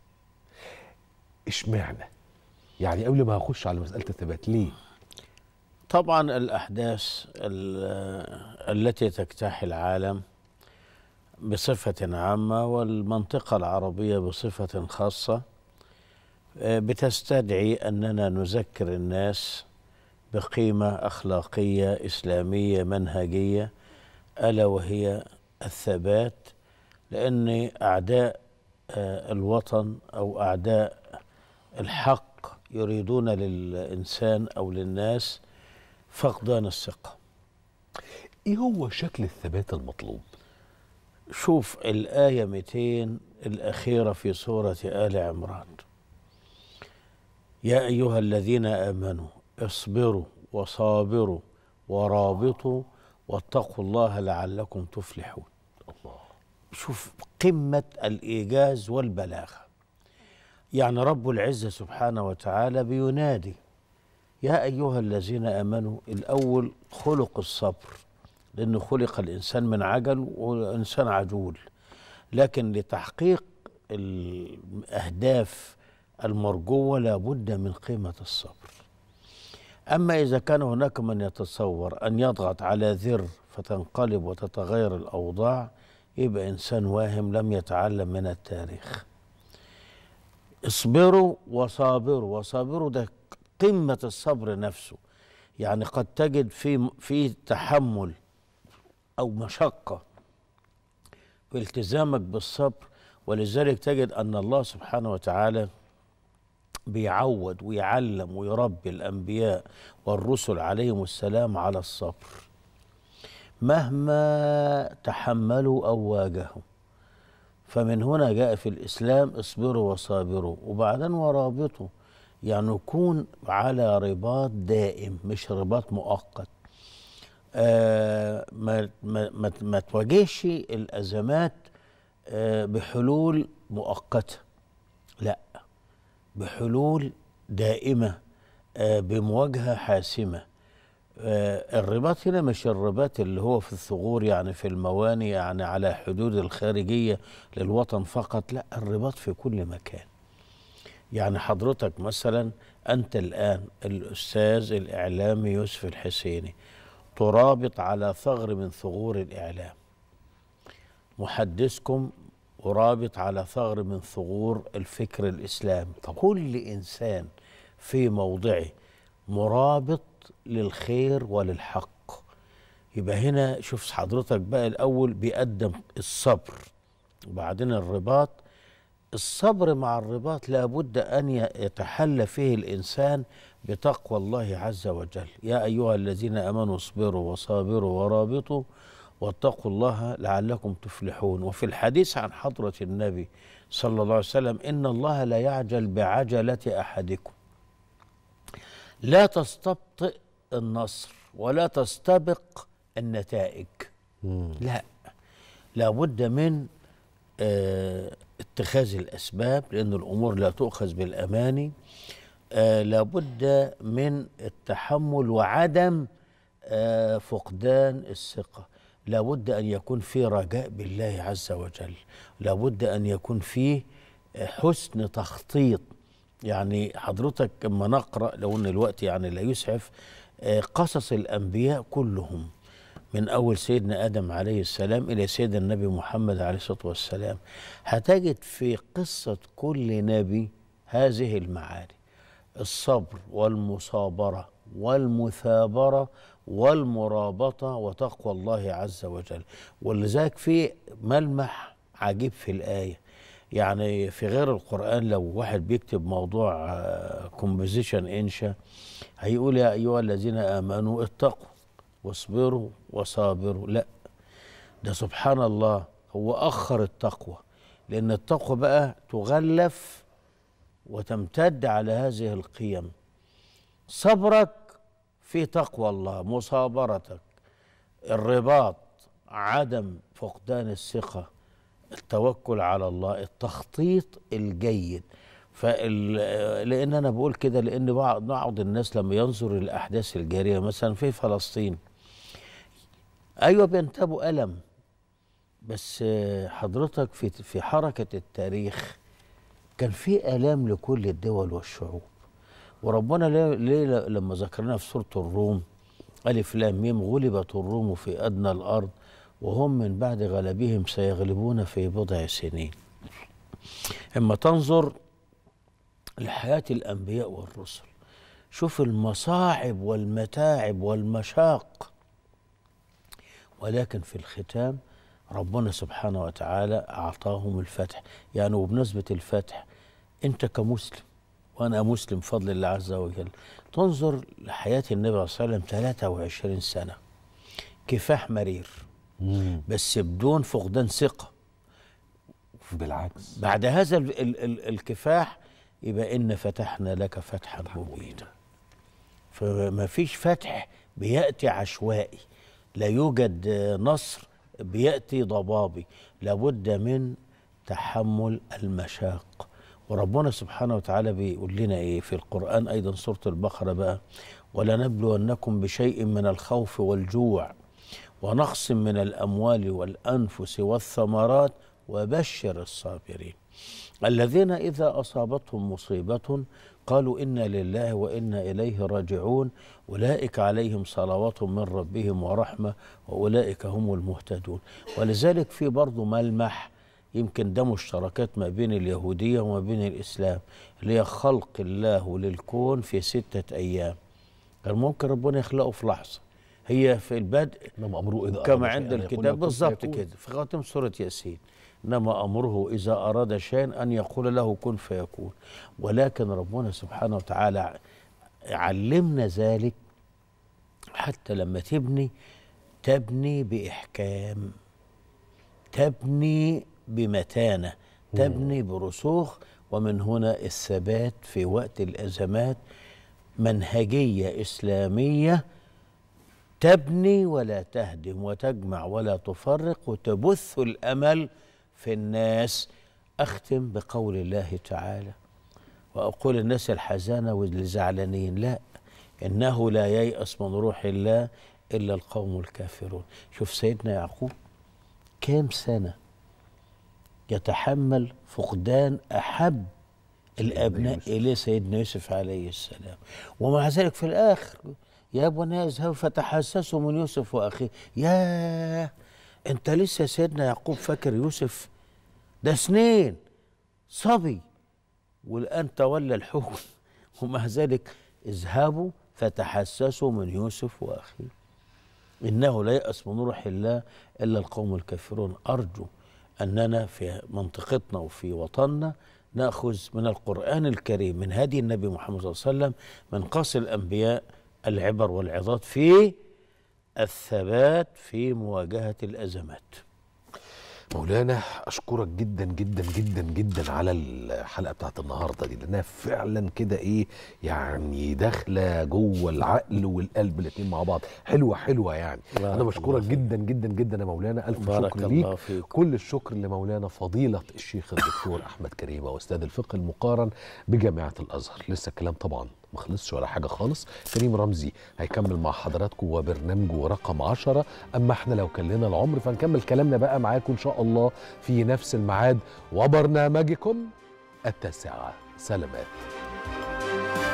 اشمعنى يعني قبل ما اخش على مساله الثبات ليه طبعا الأحداث ال- التي تجتاح العالم بصفة عامة والمنطقة العربية بصفة خاصة آه، بتستدعي أننا نذكر الناس بقيمة أخلاقية إسلامية منهجية ألا وهي الثبات لأن أعداء آه، الوطن أو أعداء الحق يريدون للإنسان أو للناس فقدان الثقة ايه هو شكل الثبات المطلوب شوف الآية 200 الأخيرة في سورة آل عمران يا أيها الذين آمنوا اصبروا وصابروا ورابطوا واتقوا الله لعلكم تفلحون الله شوف قمة الإيجاز والبلاغة يعني رب العزة سبحانه وتعالى بينادي يا أيها الذين آمنوا الأول خلق الصبر لأنه خلق الإنسان من عجل والإنسان عجول لكن لتحقيق الأهداف المرجوة لابد من قيمة الصبر أما إذا كان هناك من يتصور أن يضغط على ذر فتنقلب وتتغير الأوضاع يبقى إنسان واهم لم يتعلم من التاريخ اصبروا وصابروا وصابروا ده قمة الصبر نفسه يعني قد تجد في في تحمل أو مشقة في التزامك بالصبر ولذلك تجد أن الله سبحانه وتعالى بيعود ويعلم ويربي الأنبياء والرسل عليهم السلام على الصبر مهما تحملوا أو واجهوا فمن هنا جاء في الإسلام اصبروا وصابروا وبعدين ورابطوا يعني يكون على رباط دائم مش رباط مؤقت آه ما, ما, ما, ما تواجهش الأزمات آه بحلول مؤقتة لا بحلول دائمة آه بمواجهة حاسمة آه الرباط هنا مش الرباط اللي هو في الثغور يعني في المواني يعني على حدود الخارجية للوطن فقط لا الرباط في كل مكان يعني حضرتك مثلا أنت الآن الأستاذ الإعلامي يوسف الحسيني ترابط على ثغر من ثغور الإعلام محدثكم ورابط على ثغر من ثغور الفكر الإسلامي كل إنسان في موضعه مرابط للخير وللحق يبقى هنا شوف حضرتك بقى الأول بيقدم الصبر وبعدين الرباط الصبر مع الرباط لابد أن يتحلى فيه الإنسان بتقوى الله عز وجل يا أيها الذين أمنوا اصبروا وصابروا ورابطوا واتقوا الله لعلكم تفلحون وفي الحديث عن حضرة النبي صلى الله عليه وسلم إن الله لا يعجل بعجلة أحدكم لا تستبطئ النصر ولا تستبق النتائج لا لابد من آه اتخاذ الأسباب لأن الأمور لا تؤخذ بالأماني آه لابد من التحمل وعدم آه فقدان الثقة لابد أن يكون في رجاء بالله عز وجل لابد أن يكون فيه حسن تخطيط يعني حضرتك لما نقرأ لو أن الوقت يعني لا يسعف قصص الأنبياء كلهم من أول سيدنا آدم عليه السلام إلى سيدنا النبي محمد عليه الصلاة والسلام هتجد في قصة كل نبي هذه المعاني الصبر والمصابرة والمثابرة والمرابطة وتقوى الله عز وجل ولذلك في ملمح عجيب في الآية يعني في غير القرآن لو واحد بيكتب موضوع كومبوزيشن إنشا هيقول يا أيها الذين آمنوا اتقوا واصبروا وصابروا لا ده سبحان الله هو أخر التقوى لأن التقوى بقى تغلف وتمتد على هذه القيم صبرك في تقوى الله مصابرتك الرباط عدم فقدان الثقة التوكل على الله التخطيط الجيد فال... لان انا بقول كده لان بعض بعض الناس لما ينظر للاحداث الجاريه مثلا في فلسطين ايوه بينتابوا الم بس آه، حضرتك في في حركة التاريخ كان في آلام لكل الدول والشعوب وربنا ليه, ليه ل- لما ذكرنا في سورة الروم ألف لام ميم غلبت الروم في أدنى الأرض وهم من بعد غلبهم سيغلبون في بضع سنين اما تنظر لحياة الأنبياء والرسل شوف المصاعب والمتاعب والمشاق ولكن في الختام ربنا سبحانه وتعالى أعطاهم الفتح يعني وبنسبة الفتح أنت كمسلم وأنا مسلم بفضل الله عز وجل تنظر لحياة النبي صلى الله عليه وسلم 23 سنة كفاح مرير بس بدون فقدان ثقة بالعكس بعد هذا ال ال ال الكفاح يبقى إن فتحنا لك فتحا مبينا فما فيش فتح بيأتي عشوائي لا يوجد آه، نصر بيأتي ضبابي لابد من تحمل المشاق وربنا سبحانه وتعالى بيقول لنا ايه في القرآن ايضا سورة البقرة بقى ولنبلونكم بشيء من الخوف والجوع ونقص من الأموال والأنفس والثمرات وبشر الصابرين الذين إذا أصابتهم مصيبة قالوا إنا لله وإنا إليه راجعون أولئك عليهم صلوات من ربهم ورحمة وأولئك هم المهتدون ولذلك في برضه ملمح يمكن ده مشتركات ما بين اليهودية وما بين الإسلام اللي هي خلق الله للكون في ستة أيام كان ممكن ربنا يخلقه في لحظة هي في البدء انما امره اذا كما أراد عند شيئاً يقول الكتاب له كن بالظبط فيكون. كده في خاتم سورة ياسين إنما أمره إذا أراد شيئا أن يقول له كن فيكون ولكن ربنا سبحانه وتعالى علمنا ذلك حتى لما تبني تبني بإحكام تبني بمتانة تبني برسوخ ومن هنا الثبات في وقت الأزمات منهجية إسلامية تبني ولا تهدم وتجمع ولا تفرق وتبث الامل في الناس اختم بقول الله تعالى واقول الناس الحزانه واللي زعلانين لا انه لا ييأس من روح الله الا القوم الكافرون شوف سيدنا يعقوب كام سنه يتحمل فقدان احب الابناء يوسف. اليه سيدنا يوسف عليه السلام ومع ذلك في الاخر يا بني اذهبوا فتحسسوا من يوسف واخيه يا انت لسه سيدنا يعقوب فاكر يوسف ده سنين صبي والان تولى الحكم ومع ذلك اذهبوا فتحسسوا من يوسف واخيه انه لا يأس من روح الله الا القوم الكافرون ارجو اننا في منطقتنا وفي وطننا ناخذ من القران الكريم من هدي النبي محمد صلى الله عليه وسلم من قص الانبياء العبر والعظات في الثبات في مواجهه الازمات مولانا اشكرك جدا جدا جدا جدا على الحلقه بتاعت النهارده دي لانها فعلا كده ايه يعني داخله جوه العقل والقلب الاثنين مع بعض حلوه حلوه يعني بارك انا الله بشكرك فيك. جدا جدا جدا يا مولانا الف بارك شكر الله ليك فيك. كل الشكر لمولانا فضيله الشيخ الدكتور احمد كريمه واستاذ الفقه المقارن بجامعه الازهر لسه الكلام طبعا ما خلصش ولا حاجه خالص كريم رمزي هيكمل مع حضراتكم وبرنامجه رقم عشرة اما احنا لو كان لنا العمر فنكمل كلامنا بقى معاكم ان شاء الله في نفس الميعاد وبرنامجكم التاسعه سلامات